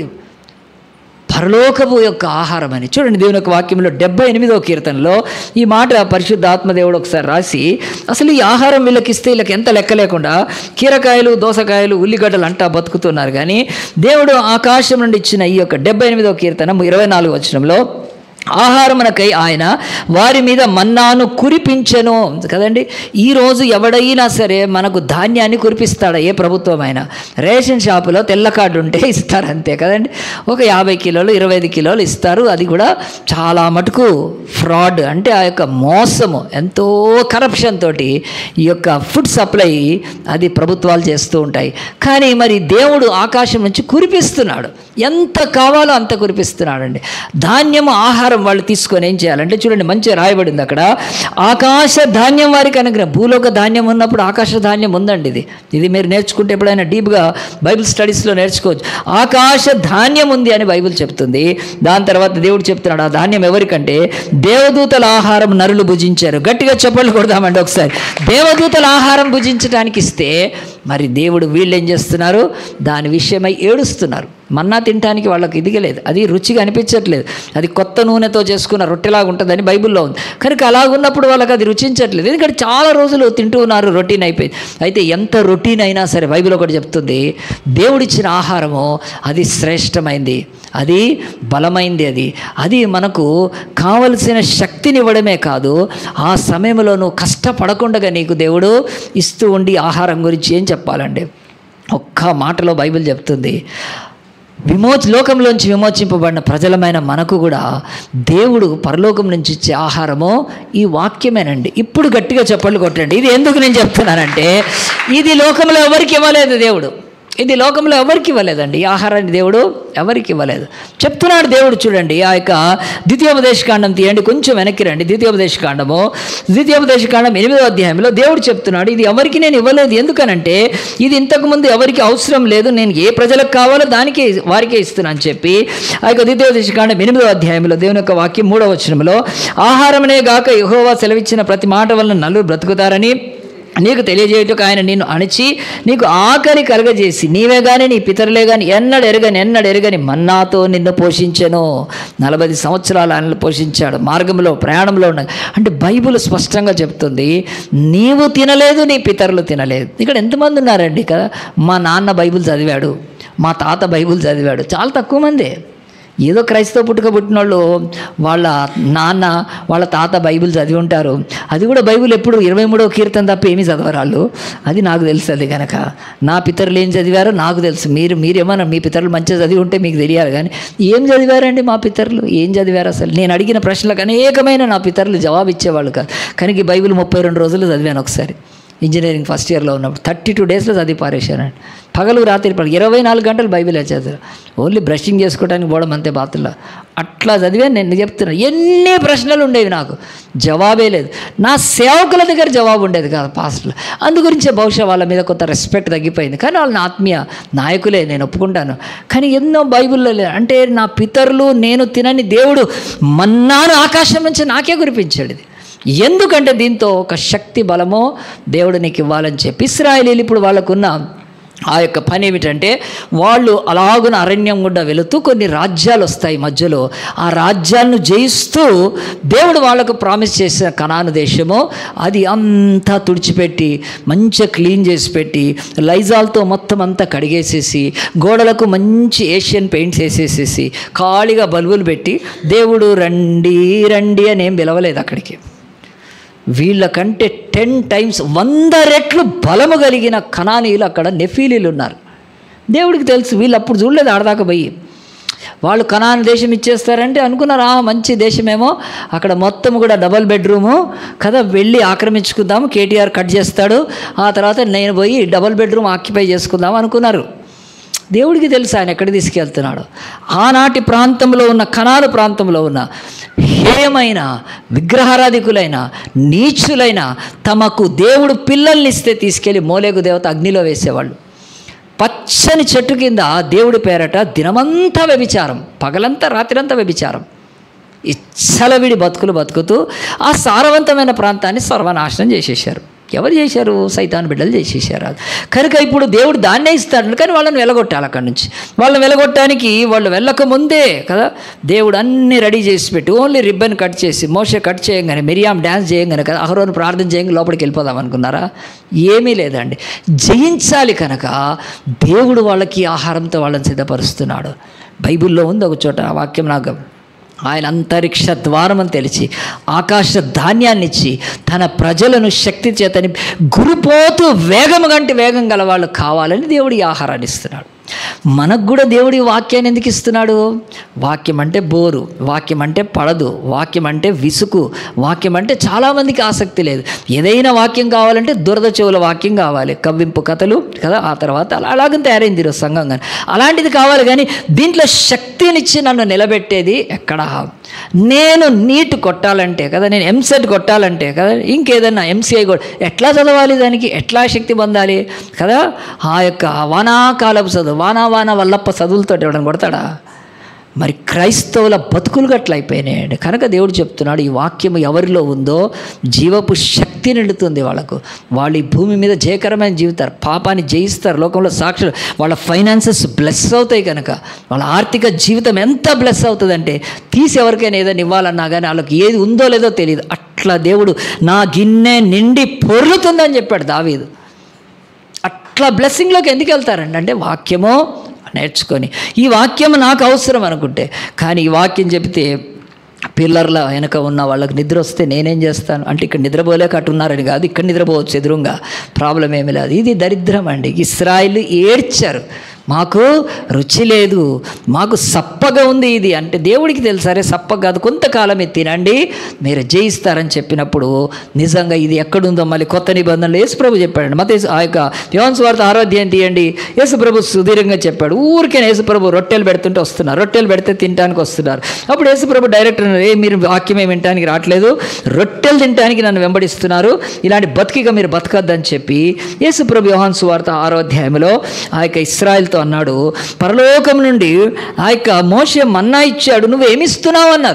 A: పరలోకపు యొక్క ఆహారం అని చూడండి దేవుని యొక్క వాక్యంలో డెబ్బై ఎనిమిదవ కీర్తనలో ఈ మాట పరిశుద్ధ ఆత్మదేవుడు ఒకసారి రాసి అసలు ఈ ఆహారం వీళ్ళకి ఇస్తే వీళ్ళకి ఎంత లెక్క లేకుండా కీరకాయలు దోసకాయలు ఉల్లిగడ్డలు అంటా బతుకుతున్నారు కానీ దేవుడు ఆకాశం నుండి ఇచ్చిన ఈ యొక్క డెబ్బై ఎనిమిదవ కీర్తన ఇరవై నాలుగు వచనంలో ఆహారమునకై ఆయన వారి మీద మన్నాను కురిపించెను కదండి ఈరోజు ఎవడైనా సరే మనకు ధాన్యాన్ని కురిపిస్తాడా ఏ ప్రభుత్వం అయినా రేషన్ షాపులో తెల్ల కార్డు ఉంటే ఇస్తారు అంతే కదండి ఒక యాభై కిలోలు ఇరవై ఐదు కిలోలు ఇస్తారు అది కూడా చాలా మటుకు ఫ్రాడ్ అంటే ఆ యొక్క మోసము ఎంతో కరప్షన్ తోటి ఈ యొక్క ఫుడ్ సప్లై అది ప్రభుత్వాలు చేస్తూ ఉంటాయి కానీ మరి దేవుడు ఆకాశం నుంచి కురిపిస్తున్నాడు ఎంత కావాలో అంత కురిపిస్తున్నాడండి ధాన్యం ఆహారం వాళ్ళు తీసుకొని ఏం చేయాలంటే చూడండి మంచిగా రాయబడింది అక్కడ ఆకాశ ధాన్యం వారికి అనుగ్రహం భూలోక ధాన్యం ఉన్నప్పుడు ఆకాశ ధాన్యం ఉందండి ఇది ఇది మీరు నేర్చుకుంటే ఎప్పుడైనా డీప్గా బైబిల్ స్టడీస్లో నేర్చుకోవచ్చు ఆకాశ ధాన్యం ఉంది అని బైబిల్ చెప్తుంది దాని తర్వాత దేవుడు చెప్తున్నాడు ఆ ధాన్యం ఎవరికంటే దేవదూతల ఆహారం నరులు భుజించారు గట్టిగా చెప్పలు కొడదామండి ఒకసారి దేవదూతల ఆహారం భుజించడానికి ఇస్తే మరి దేవుడు వీళ్ళు ఏం చేస్తున్నారు దాని విషయమై ఏడుస్తున్నారు మన్నా తినడానికి వాళ్ళకి ఇదిగలేదు అది రుచిగా అనిపించట్లేదు అది కొత్త నూనెతో చేసుకున్న రొట్టెలాగా ఉంటుందని బైబిల్లో ఉంది కనుక అలాగున్నప్పుడు వాళ్ళకి అది రుచించట్లేదు ఎందుకంటే చాలా రోజులు తింటూ ఉన్నారు రొటీన్ అయిపోయింది అయితే ఎంత రొటీన్ అయినా సరే బైబిల్ ఒకటి చెప్తుంది దేవుడిచ్చిన ఆహారము అది శ్రేష్టమైంది అది బలమైంది అది అది మనకు కావలసిన శక్తిని ఇవ్వడమే కాదు ఆ సమయంలో నువ్వు కష్టపడకుండా నీకు దేవుడు ఇస్తూ ఉండి ఆహారం గురించి ఏం చెప్పాలండి ఒక్క మాటలో బైబిల్ చెప్తుంది విమోచ లోకంలోంచి విమోచింపబడిన ప్రజలమైన మనకు కూడా దేవుడు పరలోకం నుంచి ఇచ్చే ఆహారము ఈ వాక్యమేనండి ఇప్పుడు గట్టిగా చెప్పలు కొట్టండి ఇది ఎందుకు నేను చెప్తున్నానంటే ఇది లోకంలో ఎవరికి ఇవ్వలేదు దేవుడు ఇది లోకంలో ఎవరికి ఇవ్వలేదండి ఈ ఆహారాన్ని దేవుడు ఎవరికి ఇవ్వలేదు చెప్తున్నాడు దేవుడు చూడండి ఆ యొక్క ద్వితీయోపదేశకాండం తీయండి కొంచెం వెనక్కి రండి ద్వితీయోపదేశకాండము ద్వితీయోపదేశకాండం ఎనిమిదో అధ్యాయంలో దేవుడు చెప్తున్నాడు ఇది ఎవరికి నేను ఇవ్వలేదు ఎందుకనంటే ఇది ఇంతకుముందు ఎవరికి అవసరం లేదు నేను ఏ ప్రజలకు కావాలో దానికే వారికే ఇస్తున్నాను అని చెప్పి ఆ యొక్క ద్వితీయోపదేశకాండం ఎనిమిదో అధ్యాయంలో దేవుని యొక్క వాక్యం మూడవ వచనంలో ఆహారమనే గాక యెహోవా సెలవిచ్చిన ప్రతి మాట వలన నలుగురు బ్రతుకుతారని నీకు తెలియజేయటకు ఆయన నిన్ను అణిచి నీకు ఆకలి కలగజేసి నీవే కానీ నీ పితరులే కానీ ఎన్నడు ఎరగని ఎన్నడు ఎరగని మన్నాతో నిన్ను పోషించెను నలభై సంవత్సరాలు ఆయనను పోషించాడు మార్గంలో ప్రయాణంలో ఉన్న అంటే బైబిల్ స్పష్టంగా చెప్తుంది నీవు తినలేదు నీ పితరులు తినలేదు ఇక్కడ ఎంతమంది ఉన్నారండి కదా మా నాన్న బైబిల్ చదివాడు మా తాత బైబిల్ చదివాడు చాలా తక్కువ మందే ఏదో క్రైస్తవ పుట్టుక పుట్టిన వాళ్ళు వాళ్ళ నాన్న వాళ్ళ తాత బైబిల్ చదివి ఉంటారు అది కూడా బైబిల్ ఎప్పుడు ఇరవై మూడవ కీర్తన తప్ప ఏమీ చదవరు వాళ్ళు అది నాకు తెలుసు అది కనుక నా పితరులు ఏం చదివారో నాకు తెలుసు మీరు మీరేమన్నా మీ పితరులు మంచిగా చదివి ఉంటే మీకు తెలియాలి కానీ ఏం చదివారండి మా పితరులు ఏం చదివారు అసలు నేను అడిగిన ప్రశ్నలకు అనేకమైన నా పితరులు జవాబు ఇచ్చేవాళ్ళు కాదు కనుక ఈ బైబిల్ ముప్పై రెండు రోజులు చదివాను ఒకసారి ఇంజనీరింగ్ ఫస్ట్ ఇయర్లో ఉన్నప్పుడు థర్టీ టూ డేస్లో చదివి పారేశానండి పగలు రాత్రి పగలు ఇరవై నాలుగు గంటలు బైబిల్ చదివారు ఓన్లీ బ్రషింగ్ చేసుకోవడానికి పోవడం అంతే బాతుల్లో అట్లా చదివాను నేను చెప్తున్నా ఎన్ని ప్రశ్నలు ఉండేవి నాకు జవాబే లేదు నా సేవకుల దగ్గర జవాబు ఉండేది కాదు పాస్టర్లు అందు గురించే బహుశా వాళ్ళ మీద కొంత రెస్పెక్ట్ తగ్గిపోయింది కానీ వాళ్ళని ఆత్మీయ నాయకులే నేను ఒప్పుకుంటాను కానీ ఎన్నో బైబిల్లో లేదు అంటే నా పితరులు నేను తినని దేవుడు మన్నాను ఆకాశం నుంచి నాకే కురిపించాడు ఇది ఎందుకంటే దీంతో ఒక శక్తి బలమో దేవుడు నీకు ఇవ్వాలని చెప్పి ఇస్రాయలీలు ఇప్పుడు వాళ్ళకున్న ఆ యొక్క పని ఏమిటంటే వాళ్ళు అలాగున అరణ్యం గుండా వెళుతూ కొన్ని రాజ్యాలు వస్తాయి మధ్యలో ఆ రాజ్యాలను జయిస్తూ దేవుడు వాళ్ళకు ప్రామిస్ చేసిన కనాను దేశము అది అంతా తుడిచిపెట్టి మంచిగా క్లీన్ చేసి పెట్టి లైజాల్తో మొత్తం అంతా కడిగేసేసి గోడలకు మంచి ఏషియన్ పెయింట్స్ వేసేసేసి ఖాళీగా బల్బులు పెట్టి దేవుడు రండి రండి అని ఏం పిలవలేదు అక్కడికి వీళ్ళకంటే టెన్ టైమ్స్ వంద రెట్లు బలము కలిగిన కణానీయులు అక్కడ నెఫీలీలు ఉన్నారు దేవుడికి తెలుసు వీళ్ళు అప్పుడు చూడలేదు ఆడదాకా పోయి వాళ్ళు కనాన్ దేశం ఇచ్చేస్తారంటే అనుకున్నారు ఆ మంచి దేశమేమో అక్కడ మొత్తం కూడా డబల్ బెడ్రూము కదా వెళ్ళి ఆక్రమించుకుందాము కేటీఆర్ కట్ చేస్తాడు ఆ తర్వాత నేను పోయి డబల్ బెడ్రూమ్ ఆక్యుపై చేసుకుందాం అనుకున్నారు దేవుడికి తెలుసు ఆయన ఎక్కడ తీసుకెళ్తున్నాడు ఆనాటి ప్రాంతంలో ఉన్న కణాలు ప్రాంతంలో ఉన్న హేయమైన విగ్రహారాధికులైన నీచులైన తమకు దేవుడు పిల్లల్ని ఇస్తే తీసుకెళ్ళి మోలేగు దేవత అగ్నిలో వేసేవాళ్ళు పచ్చని చెట్టు కింద దేవుడి పేరట దినమంతా వ్యభిచారం పగలంతా రాత్రంతా వ్యభిచారం ఇచ్చలవిడి బతుకులు బతుకుతూ ఆ సారవంతమైన ప్రాంతాన్ని సర్వనాశనం చేసేసారు ఎవరు చేశారు సైతాన్ బిడ్డలు చేసేసారు అది కనుక ఇప్పుడు దేవుడు దాన్నే ఇస్తాడు కానీ వాళ్ళని వెళ్ళగొట్టాలి అక్కడి నుంచి వాళ్ళని వెళ్ళగొట్టడానికి వాళ్ళు వెళ్ళక ముందే కదా దేవుడు అన్ని రెడీ చేసి పెట్టి ఓన్లీ రిబ్బన్ కట్ చేసి మోసే కట్ చేయంగానే మిరియాం డ్యాన్స్ చేయంగానే కదా అహరోను ప్రార్థన చేయంగా లోపలికి వెళ్ళిపోదాం అనుకున్నారా ఏమీ లేదండి జయించాలి కనుక దేవుడు వాళ్ళకి ఆహారంతో వాళ్ళని సిద్ధపరుస్తున్నాడు బైబిల్లో ఉంది ఒక చోట ఆ వాక్యం నాకు ఆయన అంతరిక్ష ద్వారం అని తెలిసి ఆకాశ ధాన్యాన్ని ఇచ్చి తన ప్రజలను శక్తి చేతని గురిపోతూ వేగము గంటి వేగం గల వాళ్ళు కావాలని దేవుడు ఈ ఆహారాన్ని ఇస్తున్నాడు మనకు కూడా దేవుడి వాక్యాన్ని ఎందుకు ఇస్తున్నాడు వాక్యం అంటే బోరు వాక్యం అంటే పడదు వాక్యం అంటే విసుకు వాక్యం అంటే చాలామందికి ఆసక్తి లేదు ఏదైనా వాక్యం కావాలంటే దురద చెవుల వాక్యం కావాలి కవ్వింపు కథలు కదా ఆ తర్వాత అలా అలాగే తయారైంది ఈరోజు సంఘం కానీ అలాంటిది కావాలి కానీ దీంట్లో శక్తినిచ్చి నన్ను నిలబెట్టేది ఎక్కడా నేను నీట్ కొట్టాలంటే కదా నేను ఎంసెట్ కొట్టాలంటే కదా ఇంకేదన్నా ఎంసీఐ కొట్ ఎట్లా చదవాలి దానికి ఎట్లా శక్తి పొందాలి కదా ఆ యొక్క వానాకాలపు చదువు వానా వాన వల్లప్ప చదువులతో ఎవడని కొడతాడా మరి క్రైస్తవుల బతుకులు గట్ల అయిపోయినాయండి కనుక దేవుడు చెప్తున్నాడు ఈ వాక్యం ఎవరిలో ఉందో జీవపు శక్తి నిండుతుంది వాళ్ళకు వాళ్ళు ఈ భూమి మీద జయకరమైన జీవితారు పాపాన్ని జయిస్తారు లోకంలో సాక్షులు వాళ్ళ ఫైనాన్సెస్ బ్లెస్ అవుతాయి కనుక వాళ్ళ ఆర్థిక జీవితం ఎంత బ్లెస్ అవుతుందంటే తీసి ఎవరికైనా ఏదైనా ఇవ్వాలన్నా కానీ వాళ్ళకి ఏది ఉందో లేదో తెలియదు అట్లా దేవుడు నా గిన్నె నిండి పొర్లుతుందని చెప్పాడు దావీదు అట్లా బ్లెస్సింగ్లోకి ఎందుకు వెళ్తారండి అంటే వాక్యమో నేర్చుకొని ఈ వాక్యం నాకు అవసరం అనుకుంటే కానీ ఈ వాక్యం చెబితే పిల్లర్ల వెనక ఉన్న వాళ్ళకి నిద్ర వస్తే నేనేం చేస్తాను అంటే ఇక్కడ నిద్రపోలేక అట్టున్నారని కాదు ఇక్కడ నిద్రపోవచ్చు ఎదురుగా ప్రాబ్లం ఏమీ లేదు ఇది దరిద్రం అండి ఇస్రాయిల్ ఏడ్చారు మాకు రుచి లేదు మాకు సప్పగా ఉంది ఇది అంటే దేవుడికి తెలుసు సరే సప్ప కాదు కొంతకాలమే తినండి మీరు జయిస్తారని చెప్పినప్పుడు నిజంగా ఇది ఎక్కడుందో మళ్ళీ కొత్త నిబంధనలు యేసుప్రభు చెప్పాడు మత ఆ యొక్క యోన్స్ వార్త ఆరోగ్యం తీయండి యేసుప్రభు సుదీర్ఘంగా చెప్పాడు ఊరికే యేసుప్రభు రొట్టెలు పెడుతుంటే వస్తున్నారు రొట్టెలు పెడితే తినడానికి వస్తున్నారు అప్పుడు యేసుప్రభు డైరెక్టర్ ఏ మీరు వాక్యమే వినటానికి రావట్లేదు రొట్టెలు తినడానికి నన్ను వెంబడిస్తున్నారు ఇలాంటి బతికిగా మీరు బతకద్దని చెప్పి యేసుప్రభు యోహాన్ సువార్త ఆరో అధ్యాయంలో ఆ యొక్క ఇస్రాయల్తో అన్నాడు పరలోకం నుండి ఆ యొక్క మోషే మన్నా ఇచ్చాడు నువ్వేమిస్తున్నావు అన్నారు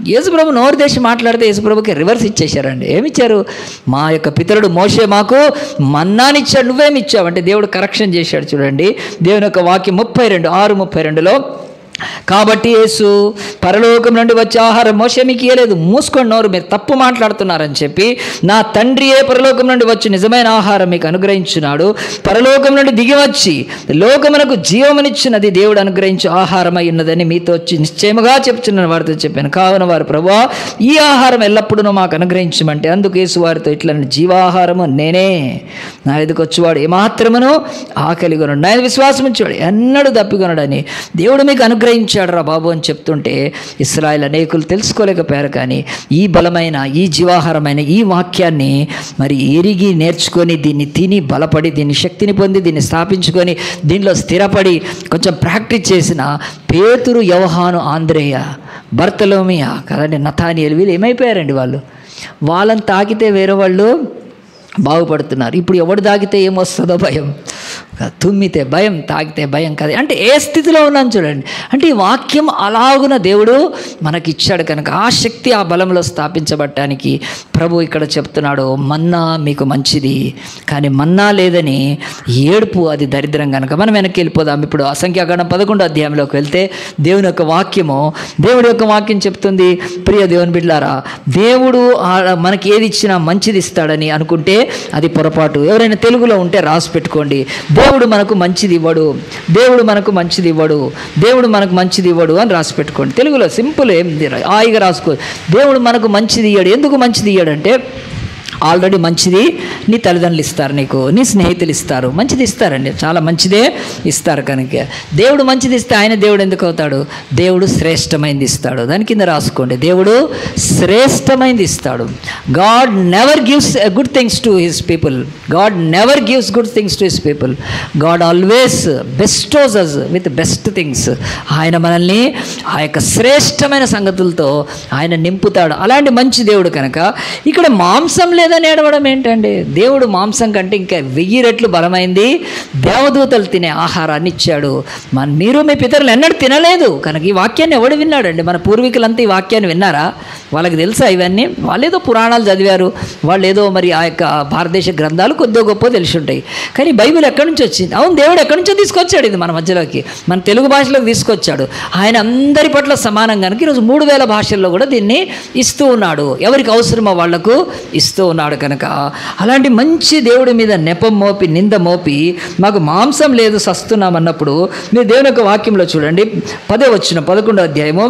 A: యేసుప్రభు నోరు దేశి మాట్లాడితే యేసుప్రభుకి రివర్స్ ఇచ్చేశారండి ఏమిచ్చారు మా యొక్క పితరుడు మోసే మాకు మన్నానిచ్చాడు నువ్వేమిచ్చావు అంటే దేవుడు కరెక్షన్ చేశాడు చూడండి దేవుని యొక్క వాక్యం ముప్పై రెండు ఆరు ముప్పై రెండులో కాబట్టి యేసు పరలోకం నుండి వచ్చే ఆహారం మోసే మీకు ఇయ్యలేదు మూసుకొని నోరు మీరు తప్పు మాట్లాడుతున్నారని చెప్పి నా తండ్రియే పరలోకం నుండి వచ్చి నిజమైన ఆహారం మీకు అనుగ్రహించున్నాడు పరలోకం నుండి దిగి వచ్చి లోకమునకు జీవమునిచ్చినది దేవుడు అనుగ్రహించు ఆహారమై ఉన్నదని మీతో వచ్చి నిశ్చయముగా చెప్తున్నాను వారితో చెప్పాను కావున వారు ప్రభా ఈ ఆహారం ఎల్లప్పుడూ మాకు అనుగ్రహించమంటే అందుకు యేసు వారితో ఇట్లా జీవాహారము నేనే నా ఎదుకు వచ్చేవాడు ఏమాత్రమును ఆకలి కొనడు నా ఎదుగు విశ్వాసం ఉంచేవాడు ఎన్నడూ దప్పికొనడని దేవుడు మీకు అనుగ్రహించాడు రా బాబు అని చెప్తుంటే ఇస్రాయల్ అనేకులు తెలుసుకోలేకపోయారు కానీ ఈ బలమైన ఈ జీవాహారమైన ఈ వాక్యాన్ని మరి ఎరిగి నేర్చుకొని దీన్ని తిని బలపడి దీన్ని శక్తిని పొంది దీన్ని స్థాపించుకొని దీనిలో స్థిరపడి కొంచెం ప్రాక్టీస్ చేసిన పేతురు యవహాను ఆంధ్రేయ బర్తలోమియా కదండి నథానియలు వీళ్ళు ఏమైపోయారండి వాళ్ళు వాళ్ళని తాకితే వేరే వాళ్ళు బాగుపడుతున్నారు ఇప్పుడు ఎవడు తాగితే ఏమొస్తుందో భయం తుమ్మితే భయం తాగితే భయం కదా అంటే ఏ స్థితిలో ఉన్నాను చూడండి అంటే ఈ వాక్యం అలాగున దేవుడు మనకిచ్చాడు కనుక ఆ శక్తి ఆ బలంలో స్థాపించబడటానికి ప్రభు ఇక్కడ చెప్తున్నాడు మన్నా మీకు మంచిది కానీ మన్నా లేదని ఏడుపు అది దరిద్రం కనుక మనం వెనక్కి వెళ్ళిపోదాం ఇప్పుడు అసంఖ్యాకరణం పదకొండో అధ్యాయంలోకి వెళ్తే దేవుని యొక్క వాక్యము దేవుడి యొక్క వాక్యం చెప్తుంది ప్రియ దేవుని బిడ్డారా దేవుడు ఆ- మనకి ఏది ఇచ్చినా మంచిది ఇస్తాడని అనుకుంటే అది పొరపాటు ఎవరైనా తెలుగులో ఉంటే రాసి పెట్టుకోండి దేవుడు మనకు మంచిది ఇవ్వడు దేవుడు మనకు మంచిది ఇవ్వడు దేవుడు మనకు మంచిది ఇవ్వడు అని రాసి పెట్టుకోండి తెలుగులో సింపుల్ ఏం హాయిగా రాసుకో దేవుడు మనకు మంచిది ఇయ్యాడు ఎందుకు మంచిది ఇయ్యాడంటే ఆల్రెడీ మంచిది నీ తల్లిదండ్రులు ఇస్తారు నీకు నీ స్నేహితులు ఇస్తారు మంచిది ఇస్తారండి చాలా మంచిదే ఇస్తారు కనుక దేవుడు మంచిది ఇస్తే ఆయన దేవుడు ఎందుకు అవుతాడు దేవుడు శ్రేష్టమైంది ఇస్తాడు దాని కింద రాసుకోండి దేవుడు శ్రేష్టమైంది ఇస్తాడు God never gives good things to his people God never gives good things to his people God always bestows us with best things ఆయన మనల్ని ఆ యొక్క శ్రేష్టమైన సంగతులతో ఆయన నింపుతాడు అలాంటి మంచి దేవుడు కనుక ఇక్కడ మాంసం లేదని ఏడవడం ఏంటండి దేవుడు మాంసం కంటే ఇంకా వెయ్యి రెట్లు బలమైంది దేవదూతలు తినే ఆహారాన్ని ఇచ్చాడు మన మీరు మీ పితరులు ఎన్నడూ తినలేదు కనుక ఈ వాక్యాన్ని ఎవడు విన్నాడండి మన పూర్వీకులంతా ఈ వాక్యాన్ని విన్నారా వాళ్ళకి తెలుసా ఇవన్నీ వాళ్ళు ఏదో పురాణాలు చదివారు వాళ్ళు ఏదో మరి ఆ యొక్క భారతదేశ గ్రంథాలు కొద్దిగా గొప్ప తెలిసి ఉంటాయి కానీ బైబిల్ ఎక్కడి నుంచి వచ్చింది అవును దేవుడు ఎక్కడి నుంచో తీసుకొచ్చాడు ఇది మన మధ్యలోకి మన తెలుగు భాషలోకి తీసుకొచ్చాడు ఆయన అందరి పట్ల సమానం కనుక ఈరోజు మూడు వేల భాషల్లో కూడా దీన్ని ఇస్తూ ఉన్నాడు ఎవరికి అవసరమో వాళ్లకు ఇస్తూ ఉన్నాడు కనుక అలాంటి మంచి దేవుడి మీద నెపం మోపి నింద మోపి మాకు మాంసం లేదు సస్తున్నాం అన్నప్పుడు మీరు దేవుని యొక్క వాక్యంలో చూడండి పదే వచ్చిన పదకొండో అధ్యాయము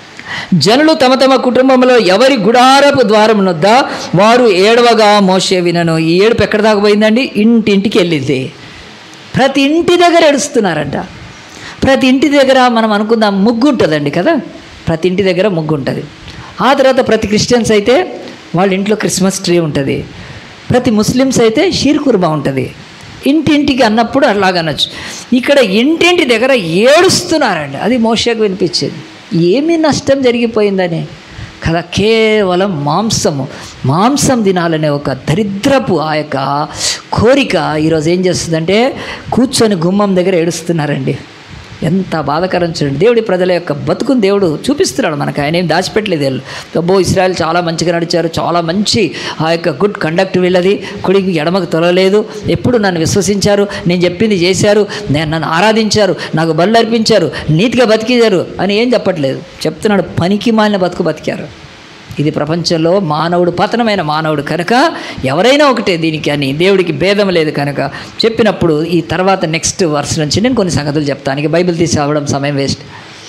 A: జనులు తమ తమ కుటుంబంలో ఎవరి గుడారపు ద్వారం నొద్ద వారు ఏడవగా మోసే వినను ఈ ఏడుపు ఎక్కడ దాకా పోయిందండి ఇంటింటికి వెళ్ళింది ప్రతి ఇంటి దగ్గర ఏడుస్తున్నారంట ప్రతి ఇంటి దగ్గర మనం అనుకుందాం ముగ్గు ఉంటుందండి కదా ప్రతి ఇంటి దగ్గర ముగ్గు ఉంటుంది ఆ తర్వాత ప్రతి క్రిస్టియన్స్ అయితే వాళ్ళ ఇంట్లో క్రిస్మస్ ట్రీ ఉంటుంది ప్రతి ముస్లిమ్స్ అయితే షీర్ కుర్మా ఉంటుంది ఇంటింటికి అన్నప్పుడు అలాగనొచ్చు ఇక్కడ ఇంటింటి దగ్గర ఏడుస్తున్నారండి అది మోషకు వినిపించేది ఏమీ నష్టం జరిగిపోయిందని కదా కేవలం మాంసము మాంసం తినాలనే ఒక దరిద్రపు ఆ యొక్క కోరిక ఈరోజు ఏం చేస్తుందంటే కూర్చొని గుమ్మం దగ్గర ఏడుస్తున్నారండి ఎంత బాధకరం చూడండి దేవుడి ప్రజల యొక్క బతుకుని దేవుడు చూపిస్తున్నాడు మనకు ఆయన ఏం దాచిపెట్టలేదు వీళ్ళు అబ్బో ఇస్రాయల్ చాలా మంచిగా నడిచారు చాలా మంచి ఆ యొక్క గుడ్ కండక్ట్ వీళ్ళది కుడికి ఎడమకు తొలలేదు ఎప్పుడు నన్ను విశ్వసించారు నేను చెప్పింది చేశారు నేను నన్ను ఆరాధించారు నాకు బళ్ళు అర్పించారు నీతిగా బతికించారు అని ఏం చెప్పట్లేదు చెప్తున్నాడు పనికి మాలిన బతుకు బతికారు ఇది ప్రపంచంలో మానవుడు పతనమైన మానవుడు కనుక ఎవరైనా ఒకటే దీనికి అని దేవుడికి భేదం లేదు కనుక చెప్పినప్పుడు ఈ తర్వాత నెక్స్ట్ వర్స్ నుంచి నేను కొన్ని సంగతులు చెప్తాను ఇక బైబిల్ తీసి అవ్వడం సమయం వేస్ట్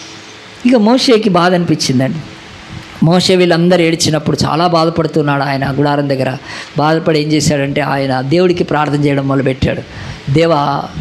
A: ఇక మోషేకి బాధ అనిపించిందండి మోషే వీళ్ళందరూ ఏడ్చినప్పుడు చాలా బాధపడుతున్నాడు ఆయన గుడారం దగ్గర బాధపడి ఏం చేశాడంటే ఆయన దేవుడికి ప్రార్థన చేయడం మొదలుపెట్టాడు దేవా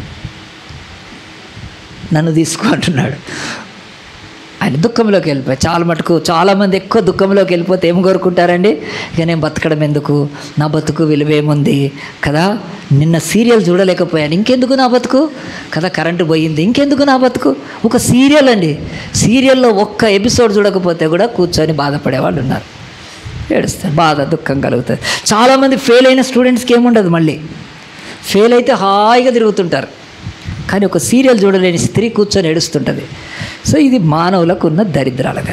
A: నన్ను తీసుకో అంటున్నాడు ఆయన దుఃఖంలోకి వెళ్ళిపోయి చాలా మటుకు చాలామంది ఎక్కువ దుఃఖంలోకి వెళ్ళిపోతే ఏం కోరుకుంటారండి ఇక నేను బతకడం ఎందుకు నా బతుకు విలువేముంది కదా నిన్న సీరియల్ చూడలేకపోయాను ఇంకెందుకు నా బతుకు కదా కరెంటు పోయింది ఇంకెందుకు నా బతుకు ఒక సీరియల్ అండి సీరియల్లో ఒక్క ఎపిసోడ్ చూడకపోతే కూడా కూర్చొని బాధపడేవాళ్ళు ఉన్నారు ఏడుస్తారు బాధ దుఃఖం కలుగుతుంది చాలామంది ఫెయిల్ అయిన స్టూడెంట్స్కి ఏముండదు మళ్ళీ ఫెయిల్ అయితే హాయిగా తిరుగుతుంటారు కానీ ఒక సీరియల్ చూడలేని స్త్రీ కూర్చొని ఏడుస్తుంటుంది సో ఇది మానవులకు ఉన్న దరిద్రాల కరగం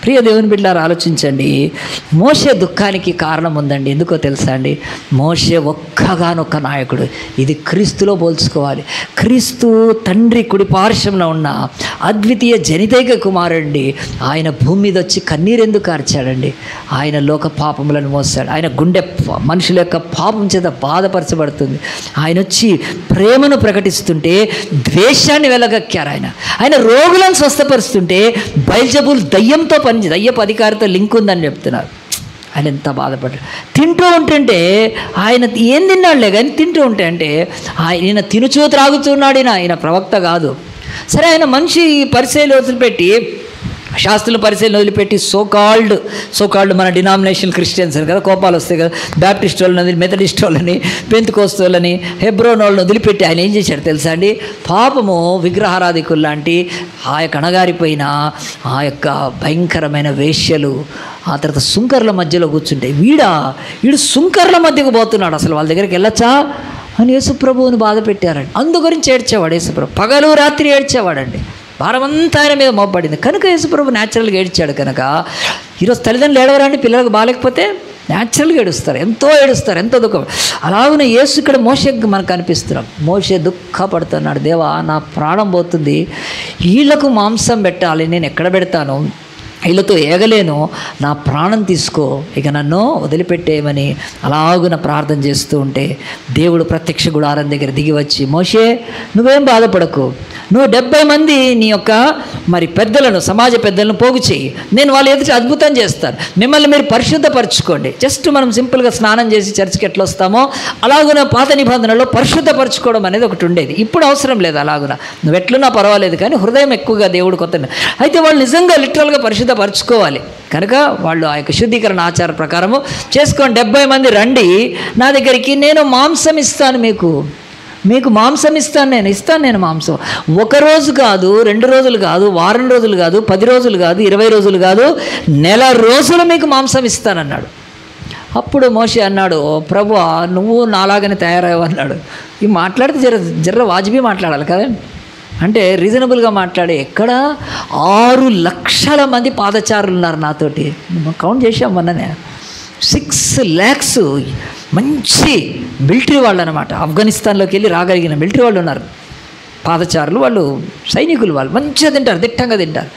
A: ప్రియ దేవుని బిడ్డారు ఆలోచించండి మోసే దుఃఖానికి కారణం ఉందండి ఎందుకో తెలుసా అండి మోసే ఒక్కగానొక్క నాయకుడు ఇది క్రీస్తులో పోల్చుకోవాలి క్రీస్తు తండ్రి కుడి పార్శ్వంలో ఉన్న అద్వితీయ జనితైక కుమారుడి ఆయన భూమి మీద వచ్చి కన్నీరెందుకు కార్చాడండి ఆయన లోక పాపములను మోస్తాడు ఆయన గుండె ప- మనుషుల యొక్క పాపం చేత బాధపరచబడుతుంది ఆయన వచ్చి ప్రేమను ప్రకటిస్తుంటే ద్వేషాన్ని వెలగక్కారు ఆయన ఆయన రోగులను స్వస్థపరుస్తుంటే బయల్జబుల్ దయ్యంతో పని దయ్యపు అధికారితో లింక్ ఉందని చెప్తున్నారు ఆయన ఎంత బాధపడ్డాడు తింటూ ఉంటుంటే ఆయన ఏం తిన్నాడులే కానీ తింటూ ఉంటే అంటే ఆయన తినుచూ త్రాగుతున్నాడు ఈయన ఆయన ప్రవక్త కాదు సరే ఆయన మనిషి పరిచయలు వదిలిపెట్టి శాస్త్రుల పరిశీలన వదిలిపెట్టి సో కాల్డ్ సో కాల్డ్ మన డినామినేషన్ క్రిస్టియన్స్ అని కదా కోపాలు వస్తాయి కదా బ్యాప్టిస్ట్ వాళ్ళని మెథడిస్ట్ వాళ్ళని పెంతుకోస్తు వాళ్ళని హెబ్రోన్ వాళ్ళని వదిలిపెట్టి ఆయన ఏం చేశాడు తెలుసా అండి పాపము విగ్రహారాధికులు లాంటి ఆ యొక్క అణగారిపోయిన ఆ యొక్క భయంకరమైన వేశ్యలు ఆ తర్వాత సుంకర్ల మధ్యలో కూర్చుంటే వీడా వీడు సుంకర్ల మధ్యకు పోతున్నాడు అసలు వాళ్ళ దగ్గరికి వెళ్ళొచ్చా అని యేసుప్రభువుని బాధ పెట్టారండి అందు గురించి ఏడ్చేవాడు యేసుప్రభు పగలు రాత్రి ఏడ్చేవాడండి భారమంతా ఆయన మీద మోపడింది కనుక యేసుప్రభు న్యాచురల్గా ఏడ్చాడు కనుక ఈరోజు తల్లిదండ్రులు ఏడవరండి పిల్లలకు బాగాలేకపోతే న్యాచురల్గా ఏడుస్తారు ఎంతో ఏడుస్తారు ఎంతో దుఃఖం అలాగనే యేసు ఇక్కడ మోసే మనకు కనిపిస్తున్నాం మోసే దుఃఖపడుతున్నాడు దేవా నా ప్రాణం పోతుంది వీళ్ళకు మాంసం పెట్టాలి నేను ఎక్కడ పెడతాను వీళ్ళతో ఏగలేను నా ప్రాణం తీసుకో ఇక నన్ను వదిలిపెట్టేయమని అలాగున ప్రార్థన చేస్తూ ఉంటే దేవుడు ప్రత్యక్ష గుడారం దగ్గర దిగి వచ్చి మోషే నువ్వేం బాధపడకు నువ్వు డెబ్బై మంది నీ యొక్క మరి పెద్దలను సమాజ పెద్దలను పోగు చేయి నేను వాళ్ళ ఎదుటి అద్భుతం చేస్తాను మిమ్మల్ని మీరు పరిశుద్ధపరచుకోండి జస్ట్ మనం సింపుల్గా స్నానం చేసి చర్చికి ఎట్లా వస్తామో అలాగున పాత నిబంధనలో పరిశుద్ధపరచుకోవడం అనేది ఒకటి ఉండేది ఇప్పుడు అవసరం లేదు అలాగున నువ్వు ఎట్లున్నా పర్వాలేదు కానీ హృదయం ఎక్కువగా దేవుడు కొత్త అయితే వాళ్ళు నిజంగా లిటరల్గా పరిశుద్ధపరచుకోవాలి కనుక వాళ్ళు ఆ యొక్క శుద్ధీకరణ ఆచార ప్రకారము చేసుకొని డెబ్బై మంది రండి నా దగ్గరికి నేను మాంసం ఇస్తాను మీకు మీకు మాంసం ఇస్తాను నేను ఇస్తాను నేను మాంసం ఒక రోజు కాదు రెండు రోజులు కాదు వారం రోజులు కాదు పది రోజులు కాదు ఇరవై రోజులు కాదు నెల రోజులు మీకు మాంసం ఇస్తానన్నాడు అప్పుడు మోషే అన్నాడు ప్రభు నువ్వు నాలాగనే తయారయ్యావు అన్నాడు ఈ మాట్లాడితే జర జర్ర వాజిబీ మాట్లాడాలి కదా అంటే రీజనబుల్గా మాట్లాడే ఎక్కడ ఆరు లక్షల మంది పాదచారులు ఉన్నారు నాతోటి కౌంట్ చేసాం మొన్ననే సిక్స్ ల్యాక్స్ మంచి మిలిటరీ వాళ్ళు అనమాట ఆఫ్ఘనిస్తాన్లోకి వెళ్ళి రాగలిగిన మిలిటరీ వాళ్ళు ఉన్నారు పాదచారులు వాళ్ళు సైనికులు వాళ్ళు మంచిగా తింటారు దిట్టంగా తింటారు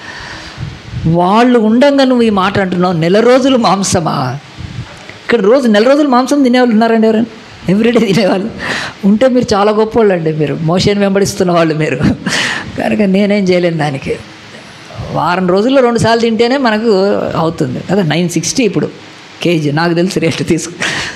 A: వాళ్ళు ఉండంగా నువ్వు ఈ మాట అంటున్నావు నెల రోజులు మాంసమా ఇక్కడ రోజు నెల రోజులు మాంసం తినేవాళ్ళు ఉన్నారండి ఎవరైనా ఎవ్రీడే తినేవాళ్ళు ఉంటే మీరు చాలా గొప్పవాళ్ళు అండి మీరు మోషన్ వెంబడిస్తున్న వాళ్ళు మీరు కనుక నేనేం చేయలేను దానికి వారం రోజుల్లో రెండు సార్లు తింటేనే మనకు అవుతుంది కదా నైన్ సిక్స్టీ ఇప్పుడు కేజీ నాకు తెలుసు రేటు తీసుకు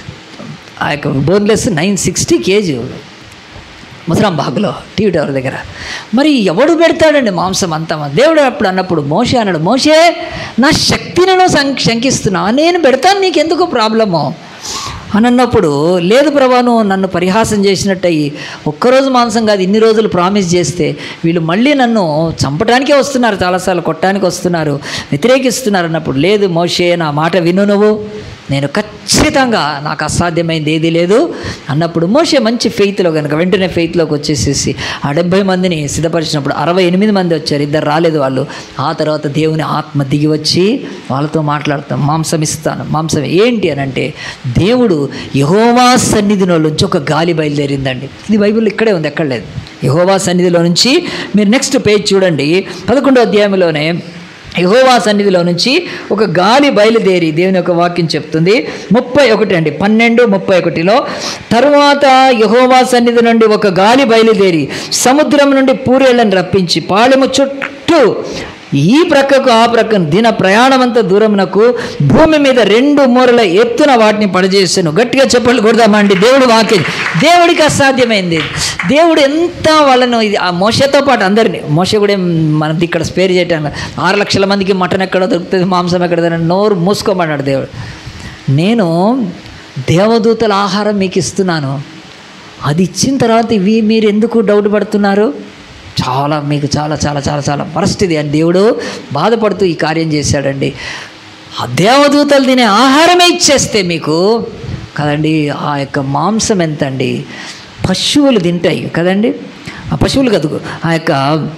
A: ఆ యొక్క బోన్లెస్ నైన్ సిక్స్టీ కేజీ ముసరాంబాగ్లో టీవీ టవర్ దగ్గర మరి ఎవడు పెడతాడండి మాంసం అంతా దేవుడు అప్పుడు అన్నప్పుడు మోషే అన్నాడు మోషే నా శక్తిని నువ్వు శం శంకిస్తున్నా నేను పెడతాను నీకెందుకు ప్రాబ్లము అని అన్నప్పుడు లేదు ప్రభా నువ్వు నన్ను పరిహాసం చేసినట్టు అయ్యి ఒక్కరోజు మాంసం కాదు ఇన్ని రోజులు ప్రామిస్ చేస్తే వీళ్ళు మళ్ళీ నన్ను చంపడానికే వస్తున్నారు చాలాసార్లు కొట్టడానికి వస్తున్నారు వ్యతిరేకిస్తున్నారు అన్నప్పుడు లేదు మోషే నా మాట విను నువ్వు నేను ఖచ్చితంగా నాకు అసాధ్యమైంది ఏదీ లేదు అన్నప్పుడు మోషే మంచి ఫెయిత్లో కనుక వెంటనే ఫెయిత్లోకి వచ్చేసేసి ఆ డెబ్బై మందిని సిద్ధపరిచినప్పుడు అరవై ఎనిమిది మంది వచ్చారు ఇద్దరు రాలేదు వాళ్ళు ఆ తర్వాత దేవుని ఆత్మ దిగి వచ్చి వాళ్ళతో మాట్లాడతాం మాంసం ఇస్తాను మాంసం ఏంటి అని అంటే దేవుడు యహోవా సన్నిధిలో నుంచి ఒక గాలి బయలుదేరిందండి ఇది బైబిల్ ఇక్కడే ఉంది ఎక్కడ లేదు యహోవా సన్నిధిలో నుంచి మీరు నెక్స్ట్ పేజ్ చూడండి పదకొండో అధ్యాయంలోనే యహోవా సన్నిధిలో నుంచి ఒక గాలి బయలుదేరి దేవుని యొక్క వాక్యం చెప్తుంది ముప్పై ఒకటి అండి పన్నెండు ముప్పై ఒకటిలో తరువాత యహోవా సన్నిధి నుండి ఒక గాలి బయలుదేరి సముద్రం నుండి పూరేళ్లను రప్పించి పాళెము చుట్టూ ఈ ప్రక్కకు ఆ ప్రక్కను దిన ప్రయాణమంతా దూరమునకు భూమి మీద రెండు మూరల ఎత్తున వాటిని పడజేసాను గట్టిగా చెప్పలు కొడదామండి దేవుడు వాక్యం దేవుడికి అసాధ్యమైంది దేవుడు ఎంత వాళ్ళను ఇది ఆ మోసతో పాటు అందరినీ మోస కూడా ఏం మనది ఇక్కడ స్పేర్ చేయటానికి ఆరు లక్షల మందికి మటన్ ఎక్కడ దొరుకుతుంది మాంసం ఎక్కడ దొరుకుతుంది నోరు మూసుకోమన్నాడు దేవుడు నేను దేవదూతల ఆహారం మీకు ఇస్తున్నాను అది ఇచ్చిన తర్వాత ఇవి మీరు ఎందుకు డౌట్ పడుతున్నారు చాలా మీకు చాలా చాలా చాలా చాలా వరస్ట్ ఇది అని దేవుడు బాధపడుతూ ఈ కార్యం చేశాడండి ఆ దేవదూతలు తినే ఆహారమే ఇచ్చేస్తే మీకు కదండి ఆ యొక్క మాంసం ఎంత అండి పశువులు తింటాయి కదండి ఆ పశువులు కదుగు ఆ యొక్క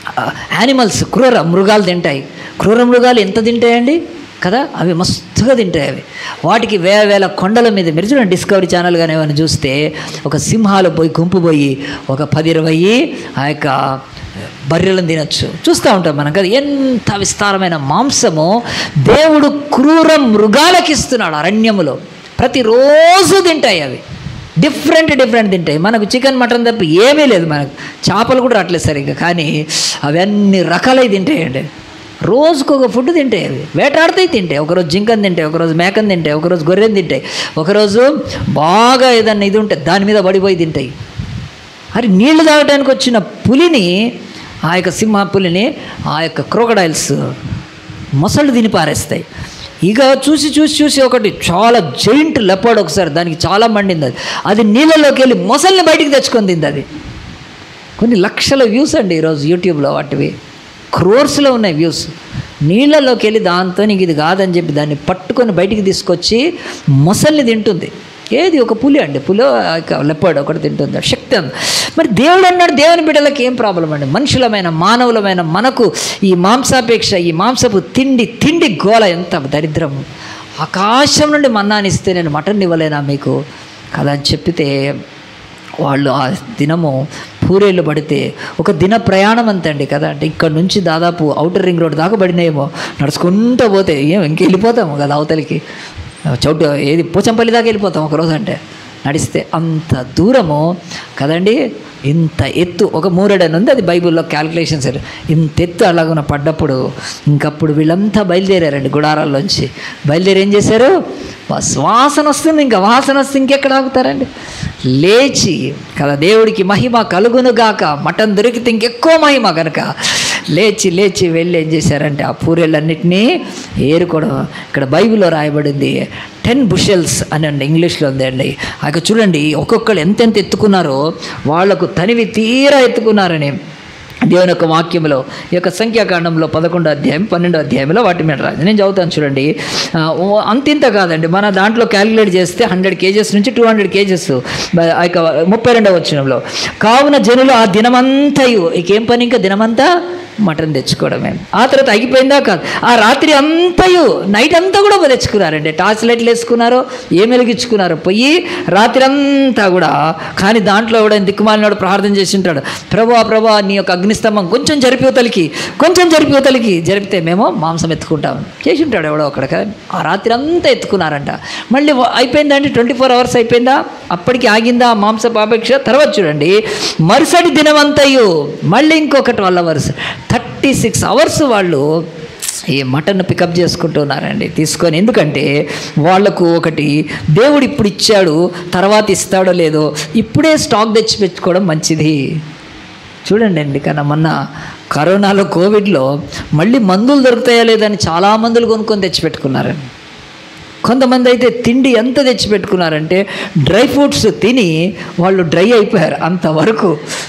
A: యానిమల్స్ క్రూర మృగాలు తింటాయి క్రూర మృగాలు ఎంత తింటాయండి కదా అవి మస్తుగా తింటాయి అవి వాటికి వేల వేల కొండల మీద మీరు చూడండి డిస్కవరీ ఛానల్ కానీ ఏమైనా చూస్తే ఒక సింహాలు పోయి గుంపు పోయి ఒక పది ఇరవై ఆ యొక్క బర్రెలను తినొచ్చు చూస్తూ ఉంటాం మనం కదా ఎంత విస్తారమైన మాంసము దేవుడు క్రూర మృగాలకి ఇస్తున్నాడు అరణ్యములో ప్రతిరోజు తింటాయి అవి డిఫరెంట్ డిఫరెంట్ తింటాయి మనకు చికెన్ మటన్ తప్ప ఏమీ లేదు మనకు చేపలు కూడా రావట్లేదు సరిగ్గా కానీ అవి అన్ని రకాలై తింటాయండి రోజుకు ఒక ఫుడ్ తింటాయి అవి వేటాడితే తింటాయి ఒకరోజు జింకని తింటాయి ఒకరోజు మేకని తింటాయి ఒకరోజు గొర్రెని తింటాయి ఒకరోజు బాగా ఏదన్నా ఇది ఉంటే దాని మీద పడిపోయి తింటాయి అది నీళ్లు తాగడానికి వచ్చిన పులిని ఆ యొక్క సింహ పులిని ఆ యొక్క క్రోకడైల్స్ మొసళ్ళు తిని పారేస్తాయి ఇక చూసి చూసి చూసి ఒకటి చాలా జైంట్ లెపర్డ్ ఒకసారి దానికి చాలా మండింది అది అది నీళ్ళలోకి వెళ్ళి మొసల్ని బయటికి తెచ్చుకొని తింది అది కొన్ని లక్షల వ్యూస్ అండి ఈరోజు యూట్యూబ్లో వాటివి క్రోర్స్లో ఉన్నాయి వ్యూస్ నీళ్ళలోకి వెళ్ళి దాంతో నీకు ఇది కాదని చెప్పి దాన్ని పట్టుకొని బయటికి తీసుకొచ్చి మొసల్ని తింటుంది ఏది ఒక పులి అండి పులి లెప్పడు ఒకటి తింటుంది శక్తి ఉంది మరి దేవుడు అన్నాడు దేవుని బిడ్డలకి ఏం ప్రాబ్లం అండి మనుషులమైన మానవులమైన మనకు ఈ మాంసాపేక్ష ఈ మాంసపు తిండి తిండి గోల ఎంత దరిద్రం ఆకాశం నుండి మన్నానిస్తే నేను మటన్ ఇవ్వలేనా మీకు కదా అని చెప్పితే వాళ్ళు ఆ దినము పూరేళ్ళు పడితే ఒక దిన ప్రయాణం అంతండి కదా అంటే ఇక్కడ నుంచి దాదాపు అవుటర్ రింగ్ రోడ్ దాకా పడినాయేమో నడుచుకుంటూ పోతే ఏం ఇంకెళ్ళిపోతాము కదా అవతలికి చౌటు ఏది పోచంపల్లి దాకా వెళ్ళిపోతాం ఒక రోజు అంటే నడిస్తే అంత దూరము కదండి ఇంత ఎత్తు ఒక మూరెడని ఉంది అది బైబిల్లో క్యాల్కులేషన్స్ ఇంత ఎత్తు అలాగున పడ్డప్పుడు ఇంకప్పుడు వీళ్ళంతా బయలుదేరారండి గుడారాల్లోంచి బయలుదేరి ఏం చేశారు వాసన వస్తుంది ఇంకా వాసన వస్తే ఇంకెక్కడ ఆగుతారండి లేచి కదా దేవుడికి మహిమ కలుగునుగాక మటన్ దొరికితే ఇంకెక్కువ మహిమ కనుక లేచి లేచి వెళ్ళి ఏం చేశారంటే ఆ పూరేళ్ళన్నిటినీ ఏరుకోవడం ఇక్కడ బైబిల్లో రాయబడింది టెన్ బుషెల్స్ అని అండి ఇంగ్లీష్లో ఉంది అండి అక్కడ చూడండి ఒక్కొక్కరు ఎంతెంత ఎత్తుకున్నారో వాళ్లకు తనివి తీరా ఎత్తుకున్నారని దేవుని యొక్క వాక్యంలో ఈ యొక్క సంఖ్యాకాండంలో పదకొండో అధ్యాయం పన్నెండో అధ్యాయంలో వాటి మీద రాదు నేను చదువుతాను చూడండి ఆ, ఓ అంతింత కాదండి మన దాంట్లో క్యాలిక్యులేట్ చేస్తే హండ్రెడ్ కేజెస్ నుంచి టూ హండ్రెడ్ కేజెస్ ఆ యొక్క ముప్పై రెండవ వచ్చినంలో కావున జనులు ఆ దినమంతయు ఇకేం పని ఇంకా దినమంతా మటన్ తెచ్చుకోవడమే ఆ తర్వాత అయిపోయిందా కాదు ఆ రాత్రి అంతయు నైట్ అంతా కూడా తెచ్చుకున్నారండి టార్చ్ లైట్లు వేసుకున్నారో ఏం వెలిగించుకున్నారో పోయి రాత్రి అంతా కూడా కానీ దాంట్లో కూడా దిక్కుమాలినాడు ప్రార్థన చేసి ఉంటాడు ప్రభా ప్రభా నీ యొక్క అగ్నిస్తంభం కొంచెం జరిపివతలికి కొంచెం జరిపివతలికి జరిపితే మేము మాంసం ఎత్తుకుంటాం చేసి ఉంటాడు ఎవడో అక్కడ కదా. ఆ రాత్రి అంతా ఎత్తుకున్నారంట మళ్ళీ వ- అయిపోయిందా అండి ట్వంటీ ఫోర్ అవర్స్ అయిపోయిందా అప్పటికి ఆగిందా ఆ మాంసపు అపేక్ష తర్వాత చూడండి మరుసటి దినమంతయు మళ్ళీ ఇంకొక twelve hours thirty six hours వాళ్ళు ఈ మటన్ పికప్ చేసుకుంటున్నారండి తీసుకొని ఎందుకంటే వాళ్లకు ఒకటి దేవుడు ఇప్పుడు ఇచ్చాడు తర్వాత ఇస్తాడో లేదో ఇప్పుడే స్టాక్ తెచ్చి పెట్టుకోవడం మంచిది చూడండి అండి కన్నా మొన్న కరోనాలో కోవిడ్లో మళ్ళీ మందులు దొరుకుతాయా లేదని చాలా మందులు కొనుక్కొని తెచ్చిపెట్టుకున్నారండి కొంతమంది అయితే తిండి ఎంత తెచ్చిపెట్టుకున్నారంటే డ్రై ఫ్రూట్స్ తిని వాళ్ళు డ్రై అయిపోయారు అంతవరకు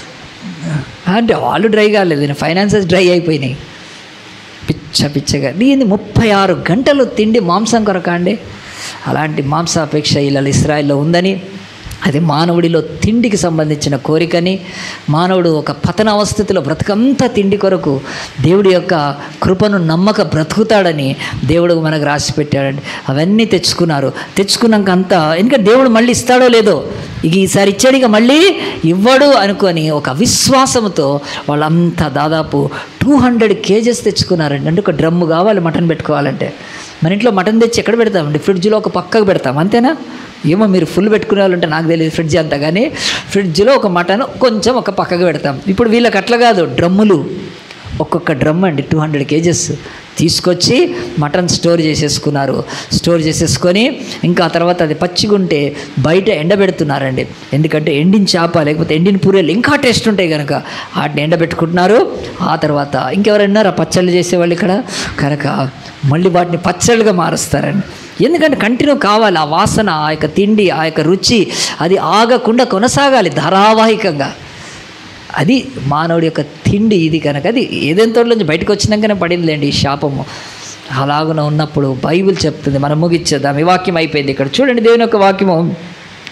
A: అంటే వాళ్ళు డ్రై కాలేదు ఫైనాన్సెస్ డ్రై అయిపోయినాయి పిచ్చ పిచ్చగా దీన్ని ముప్పై ఆరు గంటలు తిండి మాంసం కొరక అండి అలాంటి మాంసాపేక్ష ఇలా ఇస్రాయల్లో ఉందని అది మానవుడిలో తిండికి సంబంధించిన కోరికని మానవుడు ఒక పతన అవస్థితిలో బ్రతకంతా తిండి కొరకు దేవుడి యొక్క కృపను నమ్మక బ్రతుకుతాడని దేవుడు మనకు రాసి పెట్టాడండి అవన్నీ తెచ్చుకున్నారు తెచ్చుకున్నాక అంతా ఇంకా దేవుడు మళ్ళీ ఇస్తాడో లేదో ఇక ఈసారి ఇచ్చాడు ఇక మళ్ళీ ఇవ్వడు అనుకొని ఒక విశ్వాసంతో వాళ్ళంతా దాదాపు టూ హండ్రెడ్ కేజెస్ తెచ్చుకున్నారండి అంటే ఒక డ్రమ్ము కావాలి మటన్ పెట్టుకోవాలంటే మన ఇంట్లో మటన్ తెచ్చి ఎక్కడ పెడతామండి ఫ్రిడ్జ్లో ఒక పక్కకు పెడతాం అంతేనా ఏమో మీరు ఫుల్ పెట్టుకునే వాళ్ళు ఉంటే నాకు తెలియదు ఫ్రిడ్జ్ అంతా కానీ ఫ్రిడ్జ్లో ఒక మటన్ కొంచెం ఒక పక్కకు పెడతాం ఇప్పుడు వీళ్ళకి అట్లా కాదు డ్రమ్ములు ఒక్కొక్క డ్రమ్ అండి టూ హండ్రెడ్ కేజెస్ తీసుకొచ్చి మటన్ స్టోర్ చేసేసుకున్నారు స్టోర్ చేసేసుకొని ఇంకా ఆ తర్వాత అది పచ్చిగుంటే బయట ఎండబెడుతున్నారండి ఎందుకంటే ఎండిన చేప లేకపోతే ఎండిన పూరేలు ఇంకా టేస్ట్ ఉంటాయి కనుక వాటిని ఎండబెట్టుకుంటున్నారు ఆ తర్వాత ఇంకెవరైనా ఉన్నారా పచ్చళ్ళు చేసేవాళ్ళు ఇక్కడ కనుక మళ్ళీ వాటిని పచ్చళ్ళుగా మారుస్తారండి ఎందుకంటే కంటిన్యూ కావాలి ఆ వాసన ఆ యొక్క తిండి ఆ యొక్క రుచి అది ఆగకుండా కొనసాగాలి ధారావాహికంగా అది మానవుడి యొక్క తిండి ఇది కనుక అది ఏదైనా తోటలోంచి బయటకు వచ్చినాకనే పడిందిలేండి ఈ శాపము అలాగున ఉన్నప్పుడు బైబిల్ చెప్తుంది మనం ముగిచ్చేద్దాం ఈ వాక్యం అయిపోయింది ఇక్కడ చూడండి దేవుని యొక్క వాక్యము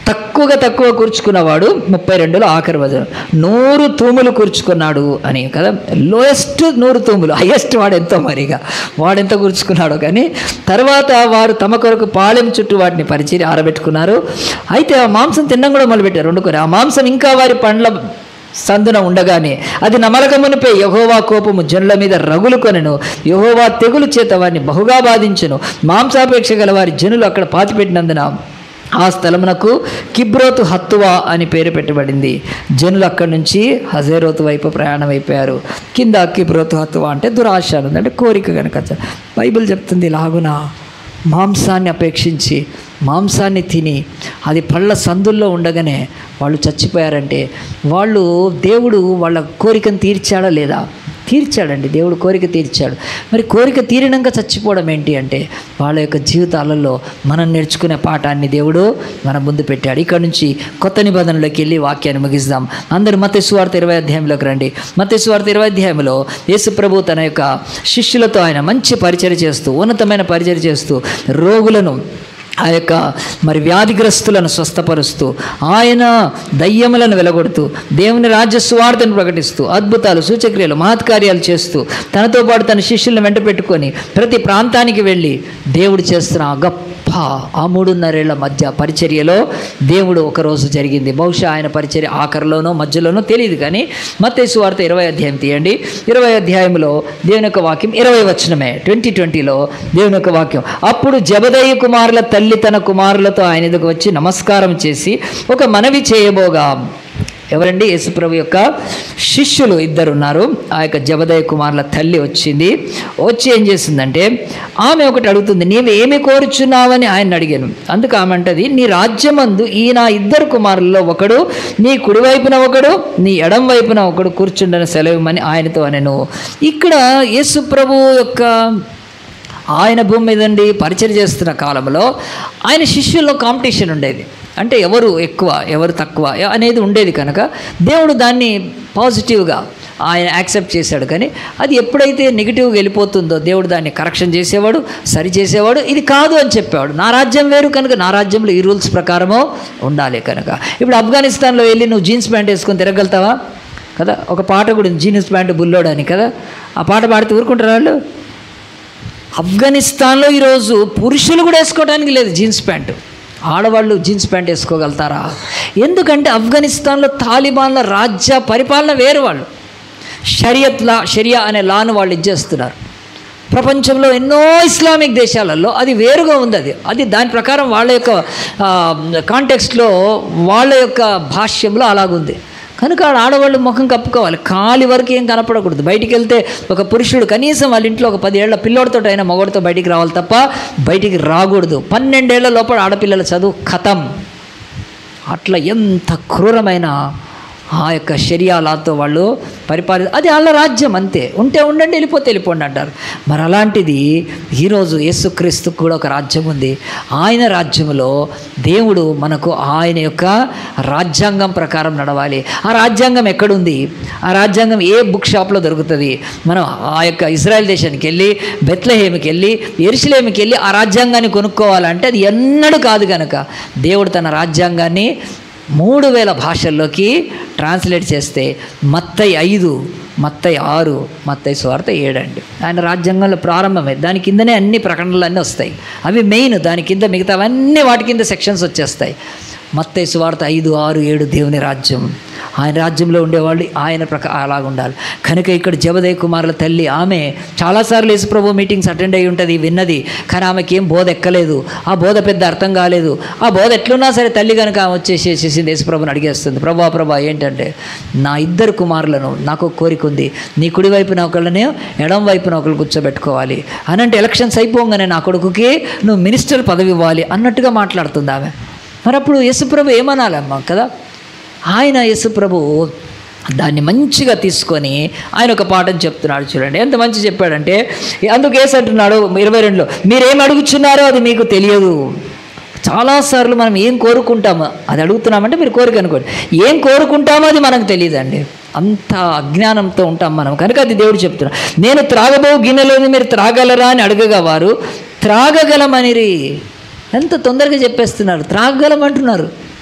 A: తక్కువగా తక్కువ కూర్చుకున్నవాడు ముప్పై రెండులో ఆఖరి వచనం నూరు తూములు కూర్చుకున్నాడు అని కదా లోయెస్ట్ నూరు తూములు హైయెస్ట్ వాడు ఎంతో మరిగా వాడెంత కూర్చుకున్నాడో కానీ తర్వాత వారు తమ కొరకు పాలెం చుట్టూ వాటిని పరిచి ఆరబెట్టుకున్నారు అయితే ఆ మాంసం తినడం కూడా మొదలుపెట్టారు వండుకొని ఆ మాంసం ఇంకా వారి పండ్ల సందున ఉండగానే అది నమలకమునిపై యహోవా కోపము జనుల మీద రగులు కొనెను యహోవా తెగులు చేత వారిని బహుగా బాధించును మాంసాపేక్ష గల వారి జనులు అక్కడ పాతిపెట్టినందున ఆ స్థలమునకు కిబ్రోతు హత్తువా అని పేరు పెట్టబడింది జనులు అక్కడి నుంచి హజేరోతు వైపు ప్రయాణం అయిపోయారు కింద కిబ్రోతు హత్తువా అంటే దురాశ అని ఉంది అంటే కోరిక కనుక బైబిల్ చెప్తుంది లాగున మాంసాన్ని అపేక్షించి మాంసాన్ని తిని అది పళ్ళ సందుల్లో ఉండగానే వాళ్ళు చచ్చిపోయారంటే వాళ్ళు దేవుడు వాళ్ళ కోరికను తీర్చాడా లేదా తీర్చాడండి దేవుడు కోరిక తీర్చాడు మరి కోరిక తీరినాక చచ్చిపోవడం ఏంటి అంటే వాళ్ళ యొక్క జీవితాలలో మనం నేర్చుకునే పాఠాన్ని దేవుడు మన ముందు పెట్టాడు ఇక్కడ నుంచి కొత్త నిబంధనలోకి వెళ్ళి వాక్యాన్ని ముగిస్తాం అందరూ మత సువార్త ఇరవై అధ్యాయంలోకి రండి మత సువార్త ఇరవై అధ్యాయంలో యేసు ప్రభు తన యొక్క శిష్యులతో ఆయన మంచి పరిచయం చేస్తూ ఉన్నతమైన పరిచయం చేస్తూ రోగులను ఆ యొక్క మరి వ్యాధిగ్రస్తులను స్వస్థపరుస్తూ ఆయన దయ్యములను వెలగొడుతూ దేవుని రాజ్య సువార్తను ప్రకటిస్తూ అద్భుతాలు సూచక్రియలు మహత్కార్యాలు చేస్తూ తనతో పాటు తన శిష్యులను వెంట పెట్టుకొని ప్రతి ప్రాంతానికి వెళ్ళి దేవుడు చేస్తున్న ఆ గొప్ప ఆ మూడున్నరేళ్ల మధ్య పరిచర్యలో దేవుడు ఒకరోజు జరిగింది బహుశా ఆయన పరిచర్య ఆఖరిలోనో మధ్యలోనో తెలియదు కానీ మత్తేసు వార్త ఇరవై అధ్యాయం తీయండి ఇరవై అధ్యాయంలో దేవుని యొక్క వాక్యం ఇరవై వచనమే ట్వంటీ ట్వంటీలో దేవుని యొక్క వాక్యం అప్పుడు జబదయ్య కుమారుల తల్లి తన కుమారులతో ఆయన ఎదుగు వచ్చి నమస్కారం చేసి ఒక మనవి చేయబోగా ఎవరండి యేసుప్రభు యొక్క శిష్యులు ఇద్దరు ఉన్నారు ఆ యొక్క జబదయ్య కుమారుల తల్లి వచ్చింది వచ్చి ఏం చేసిందంటే ఆమె ఒకటి అడుగుతుంది నీవు ఏమి కోరుచున్నావని ఆయన అడిగాను అందుకు ఆమె అంటది నీ రాజ్యమందు ఈ నా ఇద్దరు కుమారుల్లో ఒకడు నీ కుడివైపున ఒకడు నీ ఎడం వైపున ఒకడు కూర్చుండని సెలవుమని ఆయనతో అనెను ఇక్కడ యేసుప్రభు యొక్క ఆయన భూమి మీదండి పరిచయం చేస్తున్న కాలంలో ఆయన శిష్యుల్లో కాంపిటీషన్ ఉండేది అంటే ఎవరు ఎక్కువ ఎవరు తక్కువ అనేది ఉండేది కనుక దేవుడు దాన్ని పాజిటివ్గా ఆయన యాక్సెప్ట్ చేశాడు కానీ అది ఎప్పుడైతే నెగిటివ్గా వెళ్ళిపోతుందో దేవుడు దాన్ని కరెక్షన్ చేసేవాడు సరి చేసేవాడు ఇది కాదు అని చెప్పేవాడు నా రాజ్యం వేరు కనుక నా రాజ్యంలో ఈ రూల్స్ ప్రకారము ఉండాలి కనుక ఇప్పుడు ఆఫ్ఘనిస్తాన్లో వెళ్ళి నువ్వు జీన్స్ ప్యాంట్ వేసుకొని తిరగలుగుతావా కదా ఒక పాట కూడా ఉంది జీన్స్ ప్యాంట్ బుల్లోడని కదా ఆ పాట పాడితే ఊరుకుంటారు వాళ్ళు ఆఫ్ఘనిస్తాన్లో ఈరోజు పురుషులు కూడా వేసుకోవడానికి లేదు జీన్స్ ప్యాంటు ఆడవాళ్ళు జీన్స్ ప్యాంట్ వేసుకోగలుగుతారా ఎందుకంటే ఆఫ్ఘనిస్తాన్లో తాలిబాన్ల రాజ్య పరిపాలన వేరు వాళ్ళు షరియత్ లా షరియా అనే లాను వాళ్ళు ఇచ్చేస్తున్నారు ప్రపంచంలో ఎన్నో ఇస్లామిక్ దేశాలలో అది వేరుగా ఉంది అది అది దాని ప్రకారం వాళ్ళ యొక్క కాంటెక్స్ట్లో వాళ్ళ యొక్క భాష్యంలో అలాగుంది కనుక ఆడ ఆడవాళ్ళు ముఖం కప్పుకోవాలి కాలి వరకు ఏం కనపడకూడదు బయటికి వెళ్తే ఒక పురుషుడు కనీసం వాళ్ళ ఇంట్లో ఒక పది ఏళ్ల పిల్లోడితో అయినా మగవాడితో బయటికి రావాలి తప్ప బయటికి రాకూడదు పన్నెండేళ్ల లోపల ఆడపిల్లల చదువు ఖతం అట్లా ఎంత క్రూరమైన ఆ యొక్క షరియాలాతో వాళ్ళు పరిపాలి అది వాళ్ళ రాజ్యం అంతే ఉంటే ఉండండి వెళ్ళిపోతే వెళ్ళిపోండి అంటారు మరి అలాంటిది ఈరోజు యేసుక్రీస్తు కూడా ఒక రాజ్యం ఉంది ఆయన రాజ్యంలో దేవుడు మనకు ఆయన యొక్క రాజ్యాంగం ప్రకారం నడవాలి ఆ రాజ్యాంగం ఎక్కడుంది ఆ రాజ్యాంగం ఏ బుక్ షాప్లో దొరుకుతుంది మనం ఆ యొక్క ఇజ్రాయెల్ దేశానికి వెళ్ళి బెత్లహేమికి వెళ్ళి ఎరుసలేమికి వెళ్ళి ఆ రాజ్యాంగాన్ని కొనుక్కోవాలంటే అది ఎన్నడూ కాదు కనుక దేవుడు తన రాజ్యాంగాన్ని మూడు వేల భాషల్లోకి ట్రాన్స్లేట్ చేస్తే మత్తయి ఐదు మత్తయి ఆరు మత్తయి స్వార్థ ఏడండి ఆయన రాజ్యాంగంలో ప్రారంభమే దాని కిందనే అన్ని ప్రకటనలు అన్నీ వస్తాయి అవి మెయిన్ దాని కింద మిగతావన్నీ వాటి కింద సెక్షన్స్ వచ్చేస్తాయి మత్తయి సువార్త ఐదు ఆరు ఏడు దేవుని రాజ్యం ఆయన రాజ్యంలో ఉండేవాళ్ళు ఆయన ప్రకా అలాగ ఉండాలి కనుక ఇక్కడ జబదయ్య కుమారుల తల్లి ఆమె చాలాసార్లు యేసుప్రభు మీటింగ్స్ అటెండ్ అయి ఉంటుంది విన్నది కానీ ఆమెకి ఏం బోధ ఎక్కలేదు ఆ బోధ పెద్ద అర్థం కాలేదు ఆ బోధ ఎట్లున్నా సరే తల్లి కనుక ఆమె వచ్చేసి చేసింది యేసుప్రభుని అడిగేస్తుంది ప్రభా ప్రభా ఏంటంటే నా ఇద్దరు కుమారులను నాకు ఒక కోరిక ఉంది నీ కుడి వైపున ఒకళ్ళని ఎడం వైపున ఒకళ్ళు కూర్చోబెట్టుకోవాలి అని అంటే ఎలక్షన్స్ అయిపోగానే నా కొడుకుకి నువ్వు మినిస్టర్ పదవి ఇవ్వాలి అన్నట్టుగా మాట్లాడుతుంది ఆమె మరి అప్పుడు యేసుప్రభు ఏమనాలమ్మా కదా ఆయన యేసుప్రభు దాన్ని మంచిగా తీసుకొని ఆయన ఒక పాఠం చెప్తున్నాడు చూడండి ఎంత మంచి చెప్పాడంటే అందుకు ఏసు అంటున్నాడు ఇరవై రెండులో మీరేం అడుగుచున్నారో అది మీకు తెలియదు చాలాసార్లు మనం ఏం కోరుకుంటామో అది అడుగుతున్నామంటే మీరు కోరిక అనుకోండి ఏం కోరుకుంటామో అది మనకు తెలియదండి అంత అజ్ఞానంతో ఉంటాం మనం కనుక అది దేవుడు చెప్తున్నాడు నేను త్రాగబో గిన్నెలోని మీరు త్రాగలరా అని అడగగా వారు త్రాగగలమనిరి ఎంత తొందరగా చెప్పేస్తున్నారు త్రాగగలం అంటున్నారు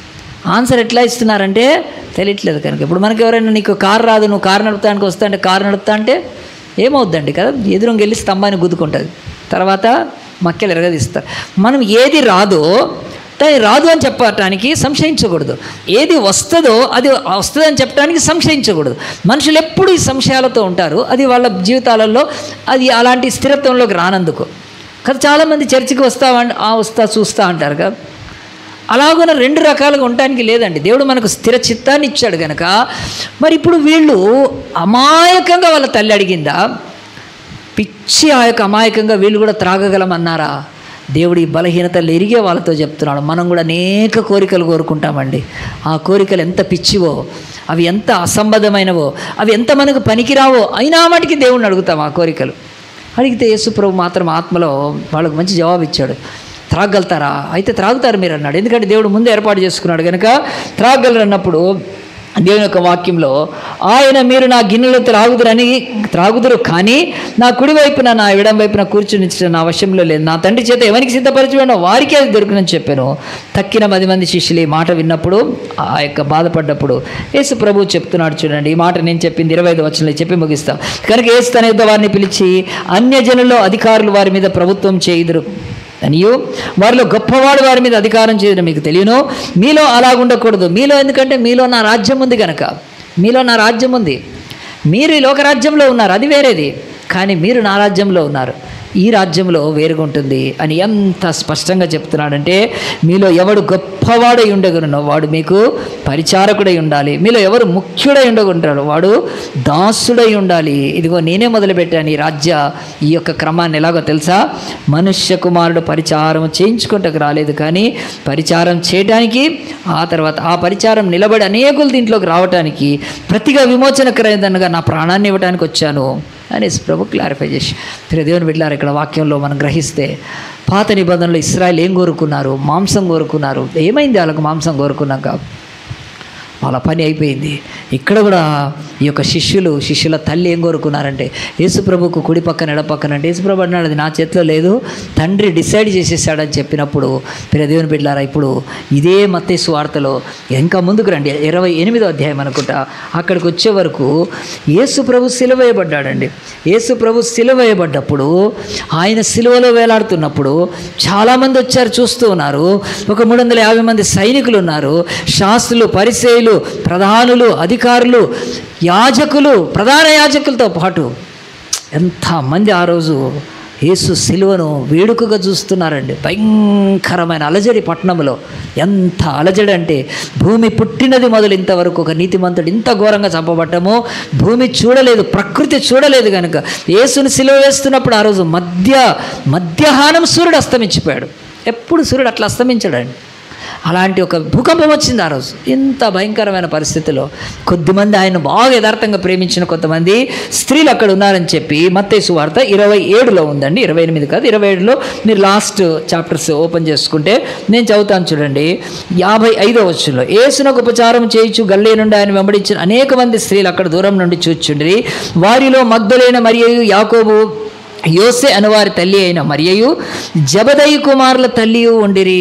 A: ఆన్సర్ ఎట్లా ఇస్తున్నారంటే తెలియట్లేదు కనుక ఇప్పుడు మనకి ఎవరైనా నీకు కారు రాదు నువ్వు కారు నడుపుతానికి వస్తా అంటే కారు నడుపుతా అంటే ఏమవుద్దండి కదా ఎదురుగా వెళ్ళి స్తంభాన్ని గుద్దుకుంటుంది తర్వాత మక్కెలు ఎరగదీస్తారు మనం ఏది రాదో దాన్ని రాదు అని చెప్పటానికి సంశయించకూడదు ఏది వస్తుందో అది వస్తుంది అని చెప్పడానికి సంశయించకూడదు మనుషులు ఎప్పుడు ఈ సంశయాలతో ఉంటారు అది వాళ్ళ జీవితాలలో అది అలాంటి స్థిరత్వంలోకి రానందుకు కదా చాలామంది చర్చికి వస్తా ఆ వస్తా చూస్తా అంటారు కదా అలాగున రెండు రకాలుగా ఉండటానికి లేదండి దేవుడు మనకు స్థిర చిత్తాన్ని ఇచ్చాడు కనుక మరి ఇప్పుడు వీళ్ళు అమాయకంగా వాళ్ళ తల్లి అడిగిందా పిచ్చి ఆ యొక్క అమాయకంగా వీళ్ళు కూడా త్రాగగలమన్నారా దేవుడి బలహీనతలు ఎరిగే వాళ్ళతో చెప్తున్నాడు మనం కూడా అనేక కోరికలు కోరుకుంటామండి ఆ కోరికలు ఎంత పిచ్చివో అవి ఎంత అసంబద్ధమైనవో అవి ఎంత మనకు పనికిరావో అయినా మటుకి దేవుణ్ణి అడుగుతాం ఆ కోరికలు అడిగితే యేసు ప్రభు మాత్రం ఆత్మలో వాళ్ళకు మంచి జవాబు ఇచ్చాడు త్రాగలుగుతారా అయితే త్రాగుతారు మీరు అన్నాడు ఎందుకంటే దేవుడు ముందే ఏర్పాటు చేసుకున్నాడు కనుక త్రాగలరు అన్నప్పుడు దేవుని యొక్క వాక్యంలో ఆయన మీరు నా గిన్నెలో త్రాగుదురని త్రాగుదురు కానీ నా కుడి వైపున నా ఎడం వైపున కూర్చుని నా వశంలో లేదు నా తండ్రి చేత ఎవరికి సిద్ధపరచబడినా వారికే అది దొరుకునని చెప్పాను తక్కిన పది మంది శిష్యులు ఈ మాట విన్నప్పుడు ఆ యొక్క బాధపడ్డప్పుడు యేసు ప్రభు చెప్తున్నాడు చూడండి ఈ మాట నేను చెప్పింది ఇరవై ఐదు వచనంలో చెప్పి ముగిస్తాం కనుక యేసు తన యుద్ధ వారిని పిలిచి అన్యజనుల్లో అధికారులు వారి మీద ప్రభుత్వం చేయుదురు అనియు వారిలో గొప్పవాడు వారి మీద అధికారం చేయడం మీకు తెలియను మీలో అలాగుండకూడదు మీలో ఎందుకంటే మీలో నా రాజ్యం ఉంది కనుక మీలో నా రాజ్యం ఉంది మీరు ఈ లోక రాజ్యంలో ఉన్నారు అది వేరేది కానీ మీరు నా రాజ్యంలో ఉన్నారు ఈ రాజ్యంలో వేరుగా ఉంటుంది అని ఎంత స్పష్టంగా చెప్తున్నాడంటే మీలో ఎవడు గొప్పవాడై ఉండగలనో వాడు మీకు పరిచారకుడై ఉండాలి మీలో ఎవరు ముఖ్యుడై ఉండకుంటాడు వాడు దాసుడై ఉండాలి ఇదిగో నేనే మొదలుపెట్టాను ఈ రాజ్య ఈ యొక్క క్రమాన్ని ఎలాగో తెలుసా మనుష్య కుమారుడు పరిచారం చేయించుకుంటకు రాలేదు కానీ పరిచారం చేయడానికి ఆ తర్వాత ఆ పరిచారం నిలబడి అనేకులు దీంట్లోకి రావటానికి ప్రతిగా విమోచనకరైందనగా నా ప్రాణాన్ని ఇవ్వడానికి వచ్చాను అనేసి ప్రభు క్లారిఫై చేసి మీరు దేవుని బిడ్డారు ఇక్కడ వాక్యంలో మనం గ్రహిస్తే పాత నిబంధనలు ఇస్రాయల్ ఏం కోరుకున్నారు మాంసం కోరుకున్నారు ఏమైంది వాళ్ళకు మాంసం కోరుకున్నాక వాళ్ళ పని అయిపోయింది ఇక్కడ కూడా ఈ యొక్క శిష్యులు శిష్యుల తల్లి ఏం కోరుకున్నారంటే యేసుప్రభుకు కుడి పక్కన ఎడ పక్కన అంటే యేసుప్రభు అన్నాడు అది నా చేతిలో లేదు తండ్రి డిసైడ్ చేసేసాడని చెప్పినప్పుడు మీరు దేవుని బిడ్డారా ఇప్పుడు ఇదే మత్తేసు వార్తలో ఇంకా ముందుకు రండి ఇరవై ఎనిమిదో అధ్యాయం అనుకుంటా అక్కడికి వచ్చే వరకు యేసు ప్రభు సిలువేయబడ్డాడండి యేసు ప్రభు సిలువేయబడ్డప్పుడు ఆయన సిలువలో వేలాడుతున్నప్పుడు చాలామంది వచ్చారు చూస్తూ ఉన్నారు ఒక మూడు వందల యాభై మంది సైనికులు ఉన్నారు శాస్త్రులు పరిచయులు ప్రధానులు అధికారులు యాజకులు ప్రధాన యాజకులతో పాటు ఎంతమంది ఆ రోజు యేసు సిలువను వేడుకగా చూస్తున్నారండి భయంకరమైన అలజడి పట్టణంలో ఎంత అలజడి అంటే భూమి పుట్టినది మొదలు ఇంతవరకు ఒక నీతిమంతుడు ఇంత ఘోరంగా చంపబట్టమో భూమి చూడలేదు ప్రకృతి చూడలేదు కనుక యేసుని సిలువ వేస్తున్నప్పుడు ఆ రోజు మధ్య మధ్యాహ్నం సూర్యుడు అస్తమించిపోయాడు ఎప్పుడు సూర్యుడు అట్లా అస్తమించడండి అలాంటి ఒక భూకంపం వచ్చింది ఆ రోజు ఇంత భయంకరమైన పరిస్థితిలో కొద్దిమంది ఆయన బాగా యథార్థంగా ప్రేమించిన కొంతమంది స్త్రీలు అక్కడ ఉన్నారని చెప్పి మత్తేసు వార్త ఇరవై ఏడులో ఉందండి ఇరవై ఎనిమిది కాదు ఇరవై ఏడులో మీరు లాస్ట్ చాప్టర్స్ ఓపెన్ చేసుకుంటే నేను చదువుతాను చూడండి యాభై ఐదో వచ్చంలో ఏసునకు ఉపచారం చేయించు గల్లే నుండి ఆయన వెంబడించిన అనేక మంది స్త్రీలు అక్కడ దూరం నుండి చూచుండ్రి వారిలో మగ్ధులైన మరియు యాకోబు యోసే అనువారి తల్లి అయిన మరియు జబదయి కుమారుల తల్లియు ఉండిరి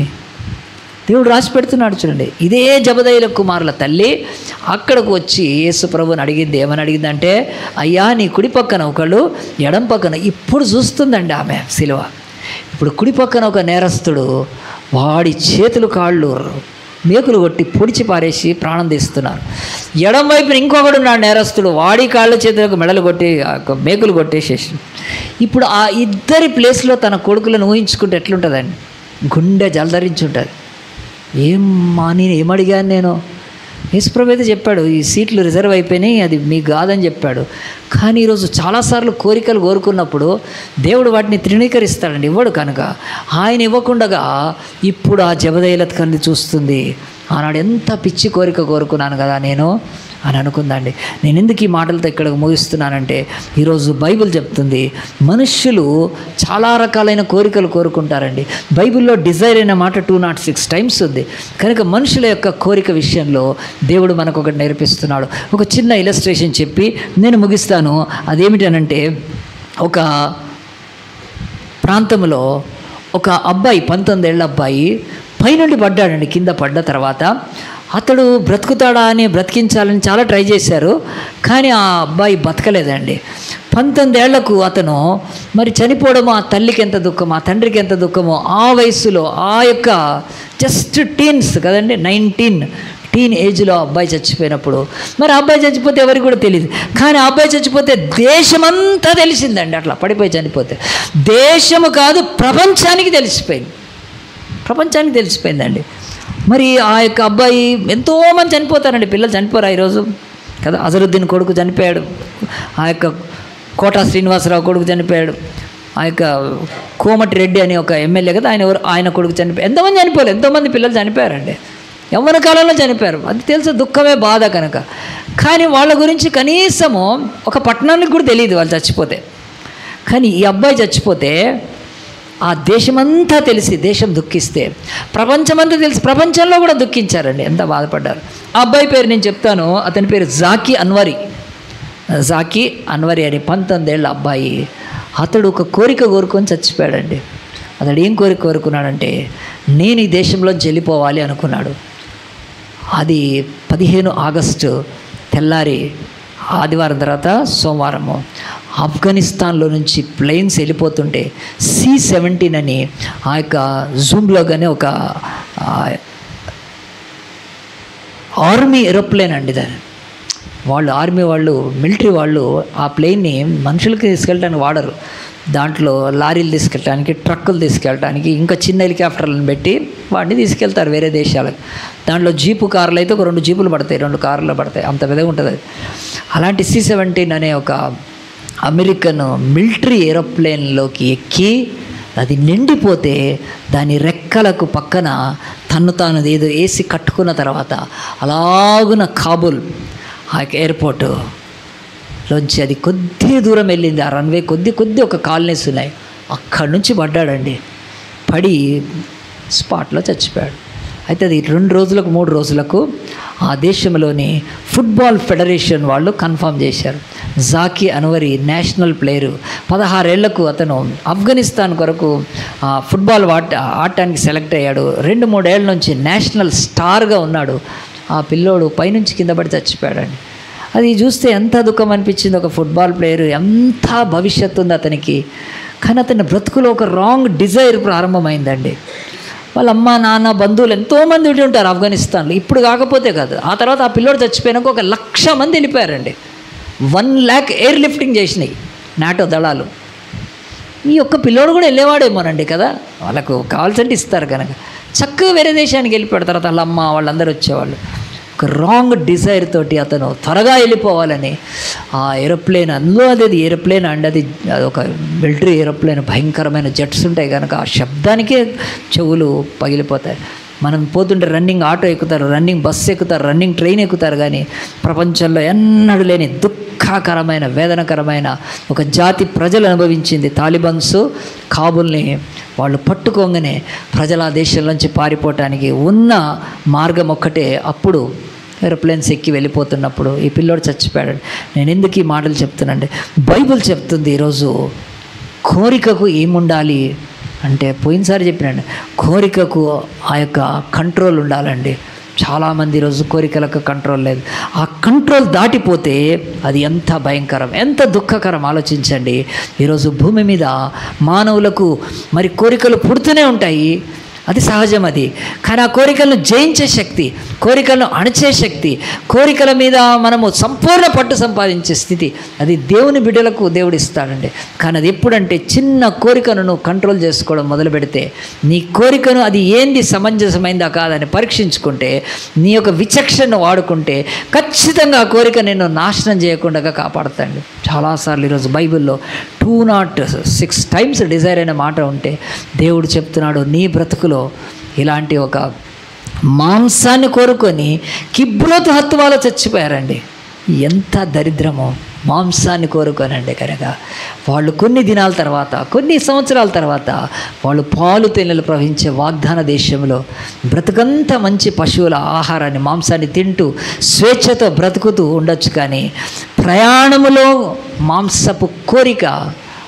A: దేవుడు రాసి పెడుతున్నాడు చూడండి ఇదే జబదైల కుమారుల తల్లి అక్కడికి వచ్చి యేసు ప్రభుని అడిగింది ఏమని అడిగిందంటే అయ్యా నీ కుడి పక్కన ఒకళ్ళు ఎడం పక్కన ఇప్పుడు చూస్తుందండి ఆమె శిలువ ఇప్పుడు కుడి పక్కన ఒక నేరస్తుడు వాడి చేతులు కాళ్ళు మేకులు కొట్టి పొడిచి పారేసి ప్రాణం తీస్తున్నారు ఎడం వైపున ఇంకొకడు నా నేరస్తుడు వాడి కాళ్ళ చేతులకు మెడలు కొట్టి ఆ యొక్క మేకులు కొట్టేసేసి ఇప్పుడు ఆ ఇద్దరి ప్లేస్లో తన కొడుకులను ఊహించుకుంటే ఎట్లుంటుందండి గుండె జలధరించుంటుంది ఏం మా నేను ఏమడిగాను నేను యేసుప్రభు అయితే చెప్పాడు ఈ సీట్లు రిజర్వ్ అయిపోయినాయి అది మీకు కాదని చెప్పాడు కానీ ఈరోజు చాలాసార్లు కోరికలు కోరుకున్నప్పుడు దేవుడు వాటిని తృణీకరిస్తాడండి ఇవ్వడు కనుక ఆయన ఇవ్వకుండగా ఇప్పుడు ఆ జబదైలత్ కంది చూస్తుంది ఆనాడు ఎంత పిచ్చి కోరిక కోరుకున్నాను కదా నేను అని అనుకుందండి నేను ఎందుకు ఈ మాటలతో ఇక్కడ ముగిస్తున్నానంటే ఈరోజు బైబిల్ చెప్తుంది మనుష్యులు చాలా రకాలైన కోరికలు కోరుకుంటారండి బైబిల్లో డిజైర్ అయిన మాట టూ నాట్ సిక్స్ టైమ్స్ ఉంది కనుక మనుషుల యొక్క కోరిక విషయంలో దేవుడు మనకు ఒకటి నేర్పిస్తున్నాడు ఒక చిన్న ఇలస్ట్రేషన్ చెప్పి నేను ముగిస్తాను అదేమిటనంటే ఒక ప్రాంతంలో ఒక అబ్బాయి పంతొమ్మిదేళ్ళ అబ్బాయి పైనుండి పడ్డాడండి కింద పడ్డ తర్వాత అతడు బ్రతుకుతాడా అని బ్రతికించాలని చాలా ట్రై చేశారు కానీ ఆ అబ్బాయి బతకలేదండి పంతొమ్మిదేళ్లకు అతను మరి చనిపోవడం ఆ తల్లికి ఎంత దుఃఖమో ఆ తండ్రికి ఎంత దుఃఖమో ఆ వయసులో ఆ యొక్క జస్ట్ టీన్స్ కదండి నైన్టీన్ టీన్ ఏజ్లో ఆ అబ్బాయి చచ్చిపోయినప్పుడు మరి ఆ అబ్బాయి చచ్చిపోతే ఎవరికి కూడా తెలియదు కానీ ఆ అబ్బాయి చచ్చిపోతే దేశమంతా తెలిసిందండి అట్లా పడిపోయి చనిపోతే దేశము కాదు ప్రపంచానికి తెలిసిపోయింది ప్రపంచానికి తెలిసిపోయిందండి మరి ఆ యొక్క అబ్బాయి ఎంతోమంది చనిపోతారండి పిల్లలు చనిపోరా ఈరోజు కదా అజరుద్దీన్ కొడుకు చనిపోయాడు ఆ యొక్క కోట శ్రీనివాసరావు కొడుకు చనిపోయాడు ఆ యొక్క కోమటి రెడ్డి అని ఒక ఎమ్మెల్యే కదా ఆయన ఎవరు ఆయన కొడుకు చనిపోయాడు ఎంతోమంది చనిపోయారు ఎంతోమంది పిల్లలు చనిపోయారండి యవ్వన కాలంలో చనిపోయారు అది తెలుసు దుఃఖమే బాధ కనుక కానీ వాళ్ళ గురించి కనీసము ఒక పట్టణానికి కూడా తెలియదు వాళ్ళు చచ్చిపోతే కానీ ఈ అబ్బాయి చచ్చిపోతే ఆ దేశమంతా తెలిసి దేశం దుఃఖిస్తే ప్రపంచమంతా తెలిసి ప్రపంచంలో కూడా దుఃఖించారండి ఎంత బాధపడ్డారు ఆ అబ్బాయి పేరు నేను చెప్తాను అతని పేరు జాకీ అన్వరి జాకీ అన్వరి అని పంతొమ్మిదేళ్ళ అబ్బాయి అతడు ఒక కోరిక కోరుకొని చచ్చిపోయాడండి అతడు ఏం కోరిక కోరుకున్నాడంటే నేను ఈ దేశంలోంచి వెళ్ళిపోవాలి అనుకున్నాడు అది పదిహేను ఆగస్టు తెల్లారి ఆదివారం తర్వాత సోమవారము ఆఫ్ఘనిస్తాన్లో నుంచి ప్లేన్స్ వెళ్ళిపోతుంటే సి సెవెంటీన్ అని ఆ యొక్క జూమ్లో కానీ ఒక ఆ, ఆర్మీ ఏరోప్లేన్ అండి దాని వాళ్ళు ఆర్మీ వాళ్ళు మిలిటరీ వాళ్ళు ఆ ప్లేన్ని మనుషులకి తీసుకెళ్ళడానికి వాడరు దాంట్లో లారీలు తీసుకెళ్ళడానికి ట్రక్కులు తీసుకెళ్ళడానికి ఇంకా చిన్న హెలికాప్టర్లను పెట్టి వాటిని తీసుకెళ్తారు వేరే దేశాలకు దాంట్లో జీపు కార్లు అయితే ఒక రెండు జీపులు పడతాయి రెండు కార్లు పడతాయి అంత పెద్దగా ఉంటుంది అది అలాంటి సి సెవెంటీన్ అనే ఒక అమెరికన్ మిలిటరీ ఏరోప్లేన్లోకి ఎక్కి అది నిండిపోతే దాని రెక్కలకు పక్కన తన్ను తాను ఏదో వేసి కట్టుకున్న తర్వాత అలాగున కాబుల్ ఆ యొక్క ఎయిర్పోర్టు లోంచి అది కొద్ది దూరం వెళ్ళింది ఆ రన్వే కొద్ది కొద్ది ఒక కాలనీస్ ఉన్నాయి అక్కడి నుంచి పడ్డాడండి పడి స్పాట్లో చచ్చిపోయాడు అయితే అది రెండు రోజులకు మూడు రోజులకు ఆ దేశంలోని ఫుట్బాల్ ఫెడరేషన్ వాళ్ళు కన్ఫర్మ్ చేశారు జాకీ అన్వరి నేషనల్ ప్లేయరు పదహారేళ్లకు అతను ఆఫ్ఘనిస్తాన్ కొరకు ఆ, ఫుట్బాల్ ఆట ఆడటానికి సెలెక్ట్ అయ్యాడు రెండు మూడేళ్ల నుంచి నేషనల్ స్టార్గా ఉన్నాడు ఆ పిల్లోడు పైనుంచి కింద పడి చచ్చిపోయాడండి అది చూస్తే ఎంత దుఃఖం అనిపించింది ఒక ఫుట్బాల్ ప్లేయర్ ఎంత భవిష్యత్తు ఉంది అతనికి కానీ అతని బ్రతుకులో ఒక రాంగ్ డిజైర్ ప్రారంభమైందండి వాళ్ళ అమ్మ నాన్న బంధువులు ఎంతోమంది ఉండి ఉంటారు ఆఫ్ఘనిస్తాన్లో ఇప్పుడు కాకపోతే కాదు ఆ తర్వాత ఆ పిల్లోడు చచ్చిపోయినాక ఒక లక్ష మంది వెళ్ళిపోయారండి వన్ ల్యాక్ ఎయిర్ లిఫ్టింగ్ చేసినాయి నాటో దళాలు ఈ ఒక్క పిల్లోడు కూడా వెళ్ళేవాడేమోనండి కదా వాళ్ళకు కావాల్సింటే ఇస్తారు కనుక చక్కగా వేరే దేశానికి వెళ్ళిపోయాడు తర్వాత వాళ్ళ అమ్మ వాళ్ళందరూ వచ్చేవాళ్ళు ఒక రాంగ్ డిజైర్ తోటి అతను త్వరగా వెళ్ళిపోవాలని ఆ ఏరోప్లేన్ అందులో అది ఏరోప్లేన్ అండి అది అది ఒక మిలిటరీ ఏరోప్లేన్ భయంకరమైన జెట్స్ ఉంటాయి కనుక ఆ శబ్దానికే చెవులు పగిలిపోతాయి మనం పోతుంటే రన్నింగ్ ఆటో ఎక్కుతారు రన్నింగ్ బస్సు ఎక్కుతారు రన్నింగ్ ట్రైన్ ఎక్కుతారు కానీ ప్రపంచంలో ఎన్నడూ లేని దుఃఖకరమైన వేదనకరమైన ఒక జాతి ప్రజలు అనుభవించింది తాలిబన్స్ కాబుల్ని వాళ్ళు పట్టుకోగానే ప్రజలు ఆ దేశం నుంచి పారిపోవటానికి ఉన్న మార్గం ఒక్కటే అప్పుడు ఏరోప్లేన్స్ ఎక్కి వెళ్ళిపోతున్నప్పుడు ఈ పిల్లోడు చచ్చిపోయాడు నేను ఎందుకు ఈ మాటలు చెప్తున్నానంటే బైబిల్ చెప్తుంది ఈరోజు కోరికకు ఏముండాలి అంటే పోయినసారి చెప్పినండి కోరికకు ఆ యొక్క కంట్రోల్ ఉండాలండి చాలామంది ఈరోజు కోరికలకు కంట్రోల్ లేదు ఆ కంట్రోల్ దాటిపోతే అది ఎంత భయంకరం ఎంత దుఃఖకరం ఆలోచించండి ఈరోజు భూమి మీద మానవులకు మరి కోరికలు పుడుతూనే ఉంటాయి అది సహజం అది కానీ ఆ కోరికలను జయించే శక్తి కోరికలను అణచే శక్తి కోరికల మీద మనము సంపూర్ణ పట్టు సంపాదించే స్థితి అది దేవుని బిడ్డలకు దేవుడు ఇస్తాడండి కానీ అది ఎప్పుడంటే చిన్న కోరికను నువ్వు కంట్రోల్ చేసుకోవడం మొదలు పెడితే నీ కోరికను అది ఏంది సమంజసమైందా కాదని పరీక్షించుకుంటే నీ యొక్క విచక్షణను వాడుకుంటే ఖచ్చితంగా ఆ కోరిక నిన్ను నాశనం చేయకుండా కాపాడుతాండి చాలాసార్లు ఈరోజు బైబిల్లో two not six times desire అయిన మాట ఉంటే దేవుడు చెప్తున్నాడు నీ బ్రతుకులో ఇలాంటి ఒక మాంసాన్ని కోరుకొని కిబ్బులతో హత్తువాలో చచ్చిపోయారండి ఎంత దరిద్రమో మాంసాన్ని కోరుకోనండి కనుక వాళ్ళు కొన్ని దినాల తర్వాత కొన్ని సంవత్సరాల తర్వాత వాళ్ళు పాలు తేనెలు ప్రవహించే వాగ్దాన దేశంలో బ్రతుకంతా మంచి పశువుల ఆహారాన్ని మాంసాన్ని తింటూ స్వేచ్ఛతో బ్రతుకుతూ ఉండొచ్చు కానీ ప్రయాణములో మాంసపు కోరిక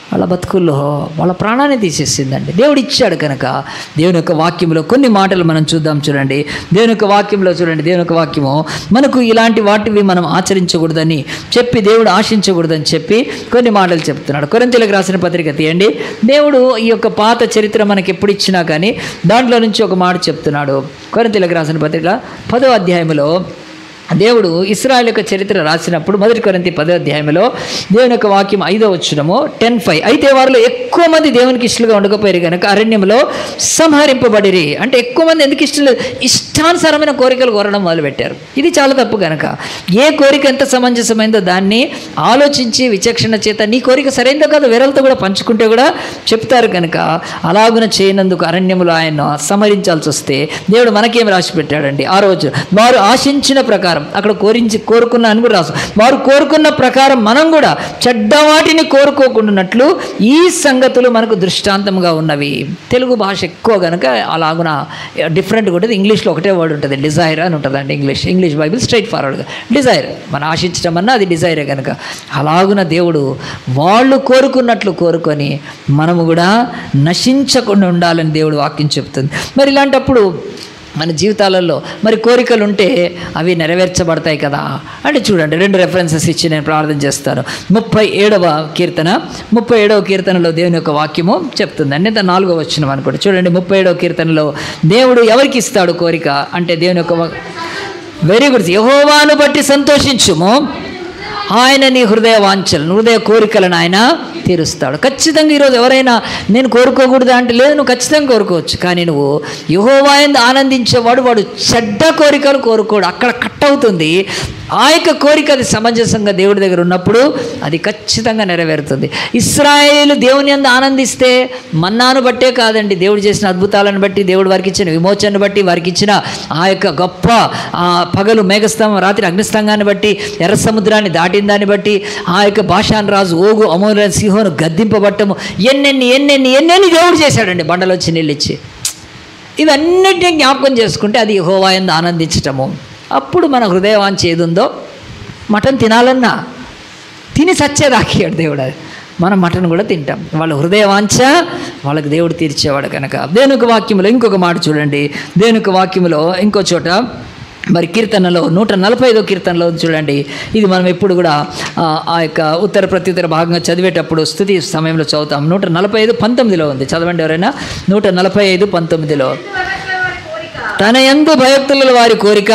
A: వాళ్ళ బతుకుల్లో వాళ్ళ ప్రాణాన్ని తీసేసిందండి దేవుడు ఇచ్చాడు కనుక దేవుని యొక్క వాక్యంలో కొన్ని మాటలు మనం చూద్దాం చూడండి దేవుని యొక్క వాక్యంలో చూడండి దేవుని యొక్క వాక్యము మనకు ఇలాంటి వాటివి మనం ఆచరించకూడదని చెప్పి దేవుడు ఆశించకూడదని చెప్పి కొన్ని మాటలు చెప్తున్నాడు కొరంతీలకు రాసిన పత్రిక తీయండి దేవుడు ఈ యొక్క పాత చరిత్ర మనకి ఎప్పుడు ఇచ్చినా కానీ దాంట్లో నుంచి ఒక మాట చెప్తున్నాడు కొరంతీలకు రాసిన పత్రిక పదో అధ్యాయంలో దేవుడు ఇస్రాయల్ యొక్క చరిత్ర రాసినప్పుడు మొదటి కొరింతి పదో అధ్యాయంలో దేవుని యొక్క వాక్యం ఐదో వచ్చినము టెన్ ఫైవ్ అయితే వారిలో ఎక్కువ మంది దేవునికి ఇష్టలుగా ఉండకపోయారు కనుక అరణ్యంలో సంహరింపబడిరి అంటే ఎక్కువ మంది ఎందుకు ఇష్టం లేదు ఇష్టానుసారమైన కోరికలు కోరడం మొదలుపెట్టారు ఇది చాలా తప్పు కనుక ఏ కోరిక ఎంత సమంజసమైందో దాన్ని ఆలోచించి విచక్షణ చేత నీ కోరిక సరైనదో కాదు వేరలతో కూడా పంచుకుంటే కూడా చెప్తారు కనుక అలాగున చేయనందుకు అరణ్యంలో ఆయన సంహరించాల్సి వస్తే దేవుడు మనకేం రాసి పెట్టాడండి ఆ రోజు వారు ఆశించిన ప్రకారం అక్కడ కోరించి కోరుకున్న అని కూడా రాసు వారు కోరుకున్న ప్రకారం మనం కూడా చెడ్డ వాటిని కోరుకోకుండానట్లు ఈ సంగతులు మనకు దృష్టాంతంగా ఉన్నవి తెలుగు భాష ఎక్కువ కనుక అలాగున డిఫరెంట్గా ఉంటుంది ఇంగ్లీష్లో ఒకటే వర్డ్ ఉంటుంది డిజైర్ అని ఉంటుందండి ఇంగ్లీష్ ఇంగ్లీష్ బైబిల్ స్ట్రైట్ ఫార్వర్డ్గా డిజైర్ మనం ఆశించడం అన్నా అది డిజైరే కనుక అలాగున దేవుడు వాళ్ళు కోరుకున్నట్లు కోరుకొని మనము కూడా నశించకుండా ఉండాలని దేవుడు వాక్యం చెప్తుంది మరి ఇలాంటప్పుడు మన జీవితాలలో మరి కోరికలు ఉంటే అవి నెరవేర్చబడతాయి కదా అంటే చూడండి రెండు రెఫరెన్సెస్ ఇచ్చి నేను ప్రార్థన చేస్తాను ముప్పై ఏడవ కీర్తన ముప్పై ఏడవ కీర్తనలో దేవుని యొక్క వాక్యము చెప్తుంది అంటే నాలుగో వచ్చిన అనుకోండి చూడండి ముప్పై ఏడవ కీర్తనలో దేవుడు ఎవరికి ఇస్తాడు కోరిక అంటే దేవుని యొక్క వెరీ గుడ్ యహోవాను బట్టి సంతోషించుము ఆయన నీ హృదయ వాంఛలను హృదయ కోరికలను ఆయన తీరుస్తాడు ఖచ్చితంగా ఈరోజు ఎవరైనా నేను కోరుకోకూడదు అంటే లేదు నువ్వు ఖచ్చితంగా కోరుకోవచ్చు కానీ నువ్వు యహోవాయందు ఆనందించేవాడు వాడు చెడ్డ కోరికలు కోరుకోడు అక్కడ కట్ అవుతుంది ఆ యొక్క కోరిక అది సమంజసంగా దేవుడి దగ్గర ఉన్నప్పుడు అది ఖచ్చితంగా నెరవేరుతుంది ఇస్రాయేలు దేవుని అందు ఆనందిస్తే మన్నాను బట్టే కాదండి దేవుడు చేసిన అద్భుతాలను బట్టి దేవుడు వారికి ఇచ్చిన విమోచనను బట్టి వారికి ఇచ్చిన ఆ యొక్క గొప్ప ఆ పగలు మేఘస్తంభం రాత్రి అగ్నిస్తంభాన్ని బట్టి ఎర్ర సముద్రాన్ని దాటిన దాన్ని బట్టి ఆ యొక్క భాషాన్ రాజు ఓగు అమూల్య సింహోను గద్దింపబట్టము ఎన్నెన్ని ఎన్నెన్ని ఎన్నెన్ని దేవుడు చేశాడండి బండలో వచ్చి నీళ్ళు ఇచ్చి ఇవన్నిటిని జ్ఞాపకం చేసుకుంటే అది హోవాయందు ఆనందించటము అప్పుడు మన హృదయవాంఛ ఏది ఉందో మటన్ తినాలన్నా తిని సచ్చేదాకియాడు దేవుడు అది మనం మటన్ కూడా తింటాం వాళ్ళ హృదయవాంఛ వాళ్ళకి దేవుడు తీర్చేవాడు కనుక దేనికి వాక్యంలో ఇంకొక మాట చూడండి దేనికి వాక్యంలో ఇంకో చోట మరి కీర్తనలో నూట నలభై ఐదో కీర్తనలో చూడండి ఇది మనం ఎప్పుడు కూడా ఆ, ఆ యొక్క ఉత్తర ప్రత్యుత్తర భాగంగా చదివేటప్పుడు స్థుతి సమయంలో చదువుతాం నూట నలభై ఐదు పంతొమ్మిదిలో ఉంది చదవండి ఎవరైనా నూట నలభై ఐదు పంతొమ్మిదిలో తన ఎందు భయభక్తుల వారి కోరిక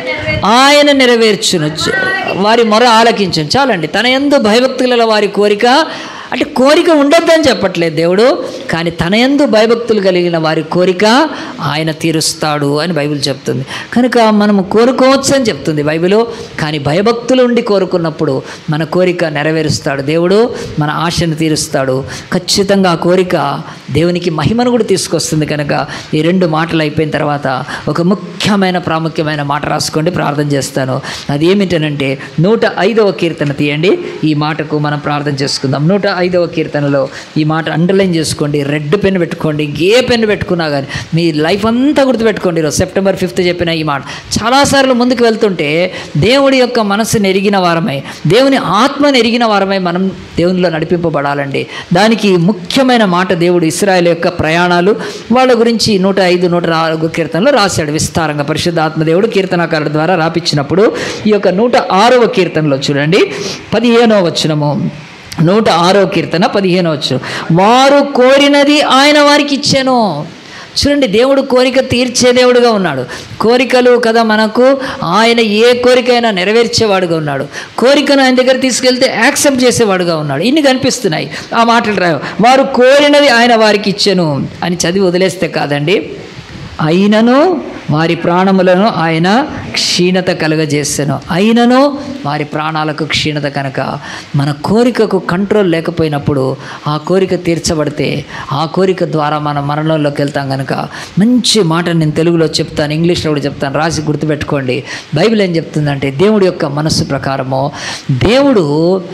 A: ఆయన నెరవేర్చును వారి మొర ఆలకించును చాలండి తన ఎందు భయభక్తుల వారి కోరిక అంటే కోరిక ఉండొద్దని చెప్పట్లేదు దేవుడు కానీ తన ఎందు భయభక్తులు కలిగిన వారి కోరిక ఆయన తీరుస్తాడు అని బైబిల్ చెప్తుంది కనుక మనము కోరుకోవచ్చు అని చెప్తుంది బైబిల్ కానీ భయభక్తులు ఉండి కోరుకున్నప్పుడు మన కోరిక నెరవేరుస్తాడు దేవుడు మన ఆశను తీరుస్తాడు ఖచ్చితంగా ఆ కోరిక దేవునికి మహిమను కూడా తీసుకొస్తుంది కనుక ఈ రెండు మాటలు అయిపోయిన తర్వాత ఒక ముఖ్యమైన ప్రాముఖ్యమైన మాట రాసుకోండి ప్రార్థన చేస్తాను అది ఏమిటనంటే నూట ఐదవ కీర్తన తీయండి ఈ మాటకు మనం ప్రార్థన చేసుకుందాం నూట ఐదవ కీర్తనలో ఈ మాట అండర్లైన్ చేసుకోండి రెడ్ పెన్ పెట్టుకోండి ఏ పెన్ పెట్టుకున్నా కానీ మీ లైఫ్ అంతా గుర్తుపెట్టుకోండి ఈరోజు సెప్టెంబర్ ఫిఫ్త్ చెప్పిన ఈ మాట చాలాసార్లు ముందుకు వెళ్తుంటే దేవుడి యొక్క మనసుని ఎరిగిన వారమై దేవుని ఆత్మని ఎరిగిన వారమై మనం దేవునిలో నడిపింపబడాలండి దానికి ముఖ్యమైన మాట దేవుడు ఇస్రాయల్ యొక్క ప్రయాణాలు వాళ్ళ గురించి నూట ఐదు నూట నాలుగు కీర్తనలు రాశాడు విస్తారంగా పరిశుద్ధ ఆత్మదేవుడు కీర్తనాకారుల ద్వారా రాపించినప్పుడు ఈ యొక్క నూట ఆరవ కీర్తనలో చూడండి పదిహేనవ వచనము నూట ఆరో కీర్తన పదిహేనో వచ్చు వారు కోరినది ఆయన వారికి ఇచ్చాను చూడండి దేవుడు కోరిక తీర్చే దేవుడుగా ఉన్నాడు కోరికలు కదా మనకు ఆయన ఏ కోరికైనా నెరవేర్చేవాడుగా ఉన్నాడు కోరికను ఆయన దగ్గర తీసుకెళ్తే యాక్సెప్ట్ చేసేవాడుగా ఉన్నాడు ఇన్ని కనిపిస్తున్నాయి ఆ మాటలు రావు వారు కోరినది ఆయన వారికి ఇచ్చెను అని చదివి వదిలేస్తే కాదండి అయినను వారి ప్రాణములను ఆయన క్షీణత కలుగజేసాను అయినను వారి ప్రాణాలకు క్షీణత కనుక మన కోరికకు కంట్రోల్ లేకపోయినప్పుడు ఆ కోరిక తీర్చబడితే ఆ కోరిక ద్వారా మనం మరణంలోకి వెళ్తాం కనుక మంచి మాట నేను తెలుగులో చెప్తాను ఇంగ్లీష్లో కూడా చెప్తాను రాసి గుర్తుపెట్టుకోండి బైబిల్ ఏం చెప్తుందంటే దేవుడి యొక్క మనస్సు ప్రకారము దేవుడు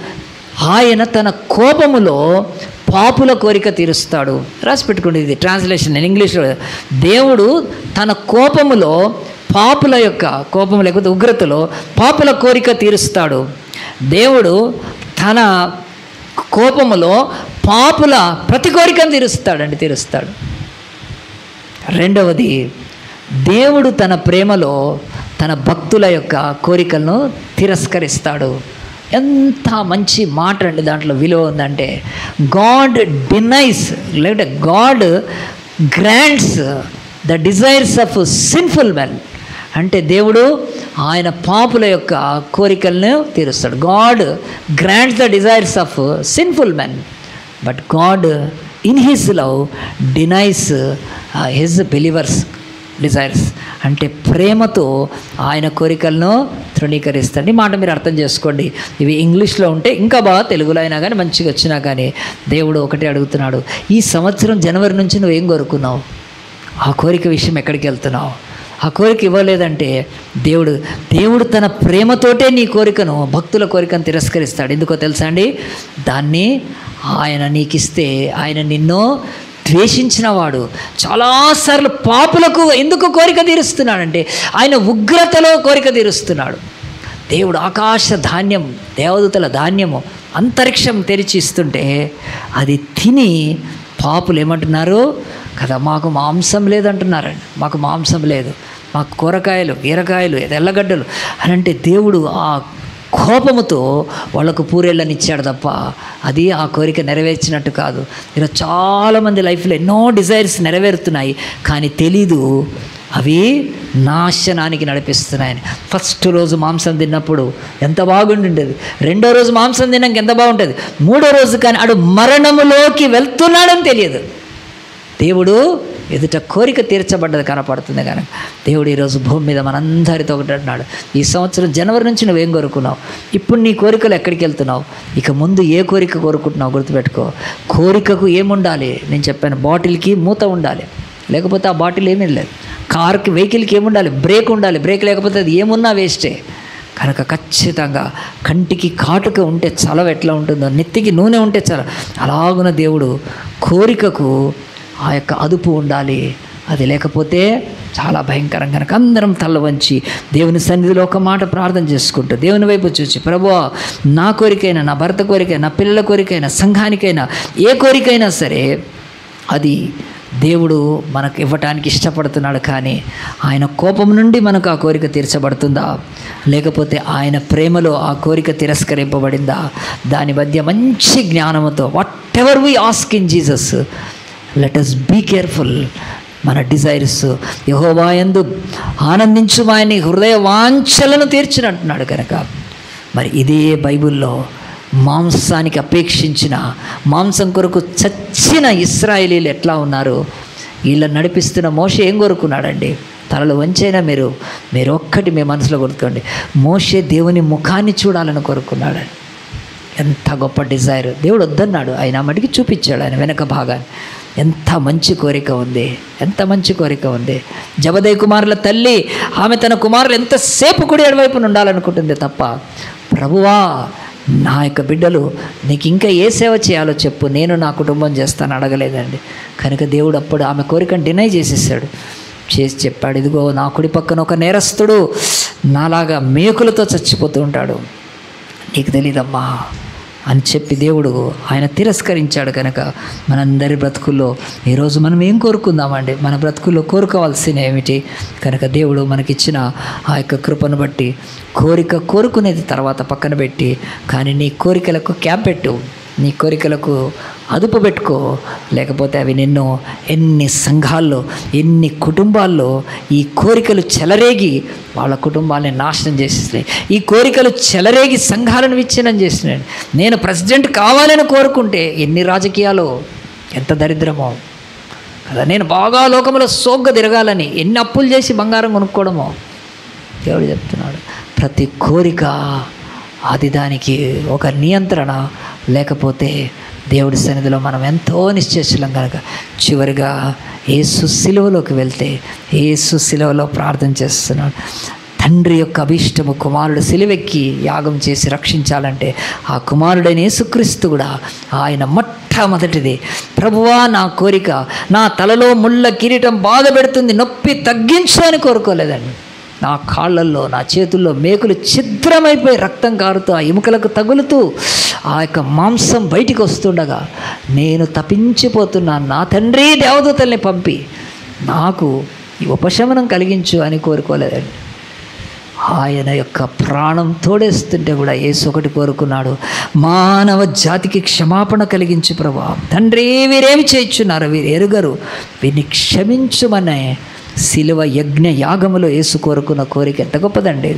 A: ఆయన తన కోపములో పాపుల కోరిక తీరుస్తాడు రాసి పెట్టుకోండి ఇది ట్రాన్స్లేషన్ నేను ఇంగ్లీష్లో దేవుడు తన కోపములో పాపుల యొక్క కోపం లేకపోతే ఉగ్రతలో పాపుల కోరిక తీరుస్తాడు దేవుడు తన కోపములో పాపుల ప్రతి కోరికను తీరుస్తాడండి తీరుస్తాడు రెండవది దేవుడు తన ప్రేమలో తన భక్తుల యొక్క కోరికలను తిరస్కరిస్తాడు ఎంత మంచి మాట అండి దాంట్లో విలువ ఉందంటే గాడ్ డినైస్ లేకపోతే God grants the desires of sinful men అంటే దేవుడు ఆయన పాపుల యొక్క కోరికలను తీరుస్తాడు God grants the desires of sinful men but God in his love denies his believers desires అంటే ప్రేమతో ఆయన కోరికలను తృణీకరిస్తాడు ఈ మాట మీరు అర్థం చేసుకోండి ఇవి ఇంగ్లీష్లో ఉంటే ఇంకా బాగా తెలుగులో అయినా కానీ మంచిగా వచ్చినా కానీ దేవుడు ఒకటే అడుగుతున్నాడు ఈ సంవత్సరం జనవరి నుంచి నువ్వేం కోరుకున్నావు ఆ కోరిక విషయం ఎక్కడికి వెళ్తున్నావు ఆ కోరిక ఇవ్వలేదంటే దేవుడు దేవుడు తన ప్రేమతోటే నీ కోరికను భక్తుల కోరికను తిరస్కరిస్తాడు ఎందుకో తెలుసా అండి దాన్ని ఆయన నీకిస్తే ఆయన నిన్ను ద్వేషించిన వాడు చాలాసార్లు పాపులకు ఎందుకు కోరిక తీరుస్తున్నాడంటే ఆయన ఉగ్రతలో కోరిక తీరుస్తున్నాడు దేవుడు ఆకాశ ధాన్యం దేవదూతల ధాన్యము అంతరిక్షం తెరిచి ఇస్తుంటే అది తిని పాపులు ఏమంటున్నారు కదా మాకు మాంసం లేదంటున్నారండి మాకు మాంసం లేదు మాకు కూరగాయలు బీరకాయలు ఎల్లగడ్డలు అని అంటే దేవుడు ఆ కోపముతో వాళ్ళకు పూరేళ్ళని ఇచ్చాడు తప్ప అది ఆ కోరిక నెరవేర్చినట్టు కాదు ఈరోజు చాలామంది లైఫ్లో ఎన్నో డిజైర్స్ నెరవేరుతున్నాయి కానీ తెలీదు అవి నాశనానికి నడిపిస్తున్నాయని ఫస్ట్ రోజు మాంసం తిన్నప్పుడు ఎంత బాగుంటుండేది రెండో రోజు మాంసం తిన్నాక ఎంత బాగుంటుంది మూడో రోజు కానీ అడు మరణములోకి వెళ్తున్నాడని తెలియదు దేవుడు ఎదుట కోరిక తీర్చబడ్డది కనపడుతుంది కనుక దేవుడు ఈరోజు భూమి మీద మనందరితో ఒకటి అంటున్నాడు ఈ సంవత్సరం జనవరి నుంచి నువ్వేం కోరుకున్నావు ఇప్పుడు నీ కోరికలు ఎక్కడికి వెళ్తున్నావు ఇక ముందు ఏ కోరిక కోరుకుంటున్నావు గుర్తుపెట్టుకో కోరికకు ఏముండాలి నేను చెప్పాను బాటిల్కి మూత ఉండాలి లేకపోతే ఆ బాటిల్ ఏమీ లేదు కార్కి వెహికల్కి ఏముండాలి బ్రేక్ ఉండాలి బ్రేక్ లేకపోతే అది ఏమున్నా వేస్టే కనుక ఖచ్చితంగా కంటికి కాటుక ఉంటే చలవ ఎట్లా ఉంటుందో నెత్తికి నూనె ఉంటే చల అలాగున దేవుడు కోరికకు ఆ యొక్క అదుపు ఉండాలి అది లేకపోతే చాలా భయంకరం కనుక అందరం తల్ల వంచి దేవుని సన్నిధిలో ఒక మాట ప్రార్థన చేసుకుంటూ దేవుని వైపు చూసి ప్రభు నా కోరికైనా నా భర్త కోరికైనా నా పిల్లల కోరికైనా సంఘానికైనా ఏ కోరికైనా సరే అది దేవుడు మనకు ఇవ్వటానికి ఇష్టపడుతున్నాడు కానీ ఆయన కోపం నుండి మనకు ఆ కోరిక తీర్చబడుతుందా లేకపోతే ఆయన ప్రేమలో ఆ కోరిక తిరస్కరింపబడిందా దాని మధ్య మంచి జ్ఞానముతో whatever we ask in Jesus let us be careful మన డిజైర్స్ యహోవాయందు ఆనందించు ఆయన హృదయ వాంఛలను తీర్చినట్టున్నాడు కనుక మరి ఇదే బైబిల్లో మాంసానికి అపేక్షించిన మాంసం కొరకు చచ్చిన ఇస్రాయేలీలు ఎట్లా ఉన్నారు వీళ్ళని నడిపిస్తున్న మోషే ఏం కోరుకున్నాడండి తలలు వంచైనా మీరు మీరు ఒక్కటి మీ మనసులో కొడుకోండి మోషే దేవుని ముఖాన్ని చూడాలని కోరుకున్నాడండి ఎంత గొప్ప డిజైర్ దేవుడు వద్దన్నాడు ఆయన మటుకి చూపించాడు ఆయన వెనక భాగాన్ని ఎంత మంచి కోరిక ఉంది ఎంత మంచి కోరిక ఉంది జబదయ్ కుమారుల తల్లి ఆమె తన కుమారులు ఎంతసేపు కుడి అడవైపున ఉండాలనుకుంటుంది తప్ప ప్రభువా నా యొక్క బిడ్డలు నీకు ఇంకా ఏ సేవ చేయాలో చెప్పు నేను నా కుటుంబం చేస్తాను అడగలేదండి కనుక దేవుడు అప్పుడు ఆమె కోరికను డినై చేసేసాడు చేసి చెప్పాడు ఇదిగో నా కుడి పక్కన ఒక నేరస్తుడు నాలాగా మేకులతో చచ్చిపోతూ ఉంటాడు నీకు తెలీదమ్మా అని చెప్పి దేవుడు ఆయన తిరస్కరించాడు కనుక మనందరి బ్రతుకుల్లో ఈరోజు మనం ఏం కోరుకుందామండి మన బ్రతుకుల్లో కోరుకోవాల్సిన ఏమిటి కనుక దేవుడు మనకిచ్చిన ఆ యొక్క కృపను బట్టి కోరిక కోరుకునేది తర్వాత పక్కన పెట్టి కానీ నీ కోరికలకు క్యాప్ పెట్టు నీ కోరికలకు అదుపు పెట్టుకో లేకపోతే అవి నిన్ను ఎన్ని సంఘాల్లో ఎన్ని కుటుంబాల్లో ఈ కోరికలు చెలరేగి వాళ్ళ కుటుంబాలని నాశనం చేసేసినాయి ఈ కోరికలు చెలరేగి సంఘాలను విచ్ఛిన్నం చేసినాయి నేను ప్రెసిడెంట్ కావాలని కోరుకుంటే ఎన్ని రాజకీయాలు ఎంత దరిద్రమో కదా నేను బాగా లోకంలో సోగ్గా తిరగాలని ఎన్ని అప్పులు చేసి బంగారం కొనుక్కోవడమో దేవుడు చెప్తున్నాడు ప్రతి కోరిక అది దానికి ఒక నియంత్రణ లేకపోతే దేవుడి సన్నిధిలో మనం ఎంతో నిశ్చయిస్తున్నాం కనుక చివరిగా ఏసు సిలువలోకి వెళ్తే ఏసు సిలువలో ప్రార్థన చేస్తున్నాడు తండ్రి యొక్క అభీష్టము కుమారుడు సిలువెక్కి యాగం చేసి రక్షించాలంటే ఆ కుమారుడైన యేసుక్రీస్తు కూడా ఆయన మొట్టమొదటిది ప్రభువా నా కోరిక నా తలలో ముళ్ళ కిరీటం బాధ పెడుతుంది నొప్పి తగ్గించు అని కోరుకోలేదండి నా కాళ్ళల్లో నా చేతుల్లో మేకులు ఛిద్రమైపోయి రక్తం కారుతూ ఆ ఎముకలకు తగులుతూ ఆ యొక్క మాంసం బయటికి వస్తుండగా నేను తప్పించిపోతున్నాను నా తండ్రి దేవదూతల్ని పంపి నాకు ఈ ఉపశమనం కలిగించు అని కోరుకోలేదండి ఆయన యొక్క ప్రాణం తోడేస్తుంటే కూడా యేసు ఒకటి కోరుకున్నాడు మానవ జాతికి క్షమాపణ కలిగించు ప్రభా తండ్రి వీరేమి చేయించున్నారు వీరు ఎరుగరు వీరిని క్షమించుమనే శిలువ యజ్ఞ యాగములో యేసు కోరుకున్న కోరిక ఎంత గొప్పదండి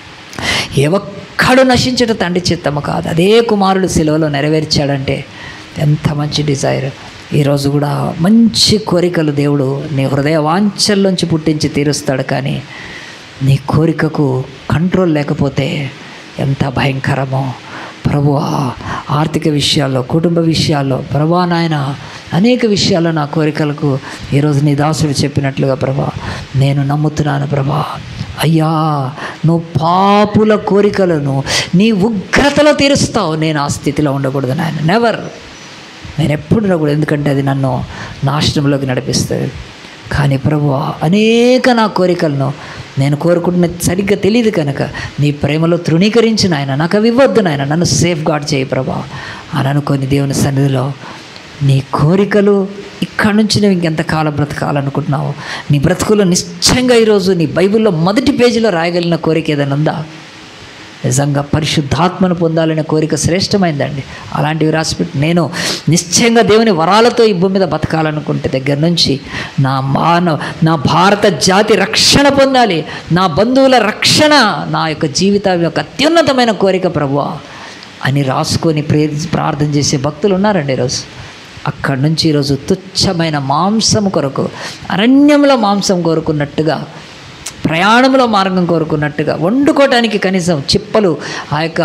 A: ఏ ఒక్కడు నశించట తండ్రి చిత్తము కాదు అదే కుమారుడు శిలువలో నెరవేర్చాడంటే ఎంత మంచి డిజైర్ ఈరోజు కూడా మంచి కోరికలు దేవుడు నీ హృదయ వాంఛల్లోంచి పుట్టించి తీరుస్తాడు కానీ నీ కోరికకు కంట్రోల్ లేకపోతే ఎంత భయంకరమో ప్రభు ఆర్థిక విషయాల్లో కుటుంబ విషయాల్లో ప్రభా నాయన అనేక విషయాల్లో నా కోరికలకు ఈరోజు నీ దాసుడు చెప్పినట్లుగా ప్రభా నేను నమ్ముతున్నాను ప్రభా అయ్యా నువ్వు పాపుల కోరికలను నీ ఉగ్రతలో తీరుస్తావు నేను ఆ స్థితిలో ఉండకూడదు నాయన నెవర్ నేను ఎప్పుడు కూడా ఎందుకంటే అది నన్ను నాశనంలోకి నడిపిస్తుంది కానీ ప్రభు అనేక నా కోరికలను నేను కోరుకుంటున్న సరిగ్గా తెలియదు కనుక నీ ప్రేమలో తృణీకరించిన ఆయన నాకు అవి ఇవ్వద్దు నాయన నన్ను సేఫ్ గార్డ్ చేయి ప్రభా అని అనుకొని దేవుని సన్నిధిలో నీ కోరికలు ఇక్కడి నుంచి నువ్వు ఇంకెంతకాలం బ్రతకాలనుకుంటున్నావు నీ బ్రతుకులో నిశ్చయంగా ఈరోజు నీ బైబిల్లో మొదటి పేజీలో రాయగలిగిన కోరిక ఏదైనా ఉందా నిజంగా పరిశుద్ధాత్మను పొందాలనే కోరిక శ్రేష్టమైందండి అలాంటివి రాసిపెట్టి నేను నిశ్చయంగా దేవుని వరాలతో ఈ భూమి మీద బతకాలనుకుంటే దగ్గర నుంచి నా మానవ నా భారత జాతి రక్షణ పొందాలి నా బంధువుల రక్షణ నా యొక్క జీవితం యొక్క అత్యున్నతమైన కోరిక ప్రభువా అని రాసుకొని ప్రే ప్రార్థన చేసే భక్తులు ఉన్నారండి ఈరోజు అక్కడి నుంచి ఈరోజు తుచ్చమైన మాంసం కొరకు అరణ్యంలో మాంసం కోరుకున్నట్టుగా ప్రయాణంలో మార్గం కోరుకున్నట్టుగా వండుకోవటానికి కనీసం చిప్పలు ఆ యొక్క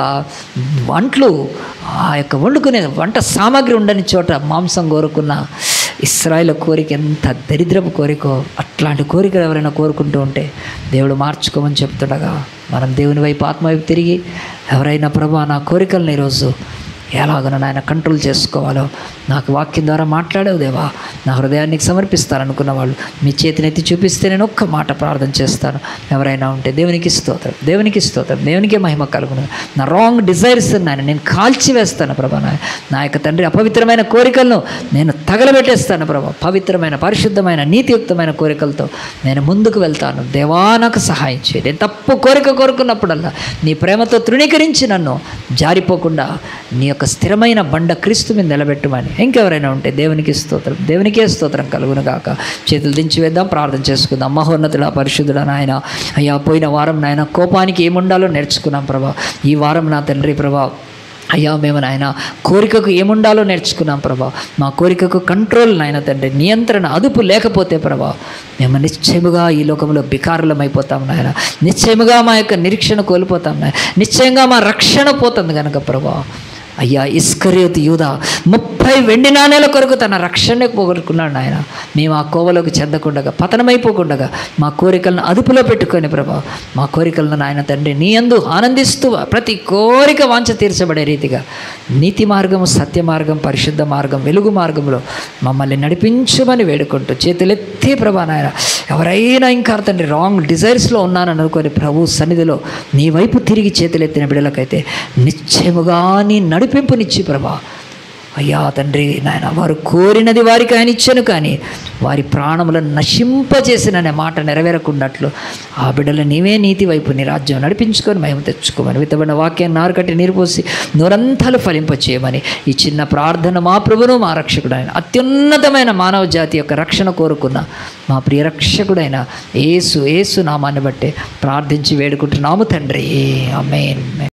A: వంటలు ఆ యొక్క వండుకునే వంట సామాగ్రి ఉండని చోట మాంసం కోరుకున్న ఇస్రాయిల్ కోరిక ఎంత దరిద్రపు కోరికో అట్లాంటి కోరికలు ఎవరైనా కోరుకుంటూ ఉంటే దేవుడు మార్చుకోమని చెప్తుండగా మనం దేవుని వైపు ఆత్మ వైపు తిరిగి ఎవరైనా ప్రభా నా కోరికలను ఈరోజు ఎలాగనో నాయన కంట్రోల్ చేసుకోవాలో నాకు వాక్యం ద్వారా మాట్లాడావు దేవా నా హృదయానికి సమర్పిస్తారనుకున్న వాళ్ళు మీ చేతినెత్తి చూపిస్తే నేను ఒక్క మాట ప్రార్థన చేస్తాను ఎవరైనా ఉంటే దేవునికి స్తోత్రం దేవునికి స్తోత్రం దేవునికే మహిమ కలుగును నా రాంగ్ డిజైర్స్ నాయన నేను కాల్చి వేస్తాను ప్రభా నా నా యొక్క తండ్రి అపవిత్రమైన కోరికలను నేను తగలబెట్టేస్తాను ప్రభా పవిత్రమైన పరిశుద్ధమైన నీతియుక్తమైన కోరికలతో నేను ముందుకు వెళ్తాను దేవా నాకు సహాయం చేయి నేను తప్పు కోరిక కోరుకున్నప్పుడల్లా నీ ప్రేమతో తృణీకరించి నన్ను జారిపోకుండా నీ యొక్క స్థిరమైన బండ క్రీస్తు మీద నిలబెట్టమని ఇంకెవరైనా ఉంటే దేవునికి స్తోత్రం దేవునికే స్తోత్రం కలుగును గాక చేతులు దించి వేద్దాం ప్రార్థన చేసుకుందాం మహోన్నతుడ పరిశుద్ధుడ నాయన అయ్యా పోయిన వారం నాయన కోపానికి ఏముండాలో నేర్చుకున్నాం ప్రభా ఈ వారం నా తండ్రి ప్రభా అయ్యా మేము నాయన కోరికకు ఏముండాలో నేర్చుకున్నాం ప్రభా మా కోరికకు కంట్రోల్ నాయన తండ్రి నియంత్రణ అదుపు లేకపోతే ప్రభా మేము నిశ్చయముగా ఈ లోకంలో బికారులం అయిపోతాం నాయన నిశ్చయముగా మా యొక్క నిరీక్షణ కోల్పోతాం నాయన నిశ్చయంగా మా రక్షణ పోతుంది కనుక ప్రభా అయ్యా ఇస్కరియోత్ యూద ముప్పై వెండి నాణేల కొరకు తన రక్షణే పోగొట్టుకున్నాడు ఆయన మేము ఆ కోవలోకి చెందకుండగా పతనమైపోకుండగా మా కోరికలను అదుపులో పెట్టుకొని ప్రభా మా కోరికలను నాయన తండ్రి నీ అందు ఆనందిస్తూ ప్రతి కోరిక వాంఛ తీర్చబడే రీతిగా నీతి మార్గము సత్య మార్గం పరిశుద్ధ మార్గం వెలుగు మార్గంలో మమ్మల్ని నడిపించమని వేడుకుంటూ చేతులెత్తి ప్రభా నాయన ఎవరైనా ఇంకా తండ్రి రాంగ్ డిజైర్స్లో ఉన్నానని అనుకొని ప్రభు సన్నిధిలో నీ వైపు తిరిగి చేతులెత్తిన బిడలకైతే నిశ్చయముగా నీ నడిపింపునిచ్చి ప్రభా అయ్యా తండ్రి నాయన వారు కోరినది వారికి ఆయన ఇచ్చాను కానీ వారి ప్రాణములను నశింపజేసిననే మాట నెరవేరకున్నట్లు ఆ బిడ్డలు నీవే నీతి వైపు నీ రాజ్యం నడిపించుకొని మేము తెచ్చుకోమని విత్తబడిన వాక్యాన్ని నారుకట్టి నీరు పోసి నూరంతలు ఫలింపచేయమని ఈ చిన్న ప్రార్థన మా ప్రభును మా రక్షకుడైన అత్యున్నతమైన మానవ జాతి యొక్క రక్షణ కోరుకున్న మా ప్రియ రక్షకుడైన ఏసు ఏసు నామాన్ని బట్టే ప్రార్థించి వేడుకుంటున్నాము తండ్రి ఆమేన్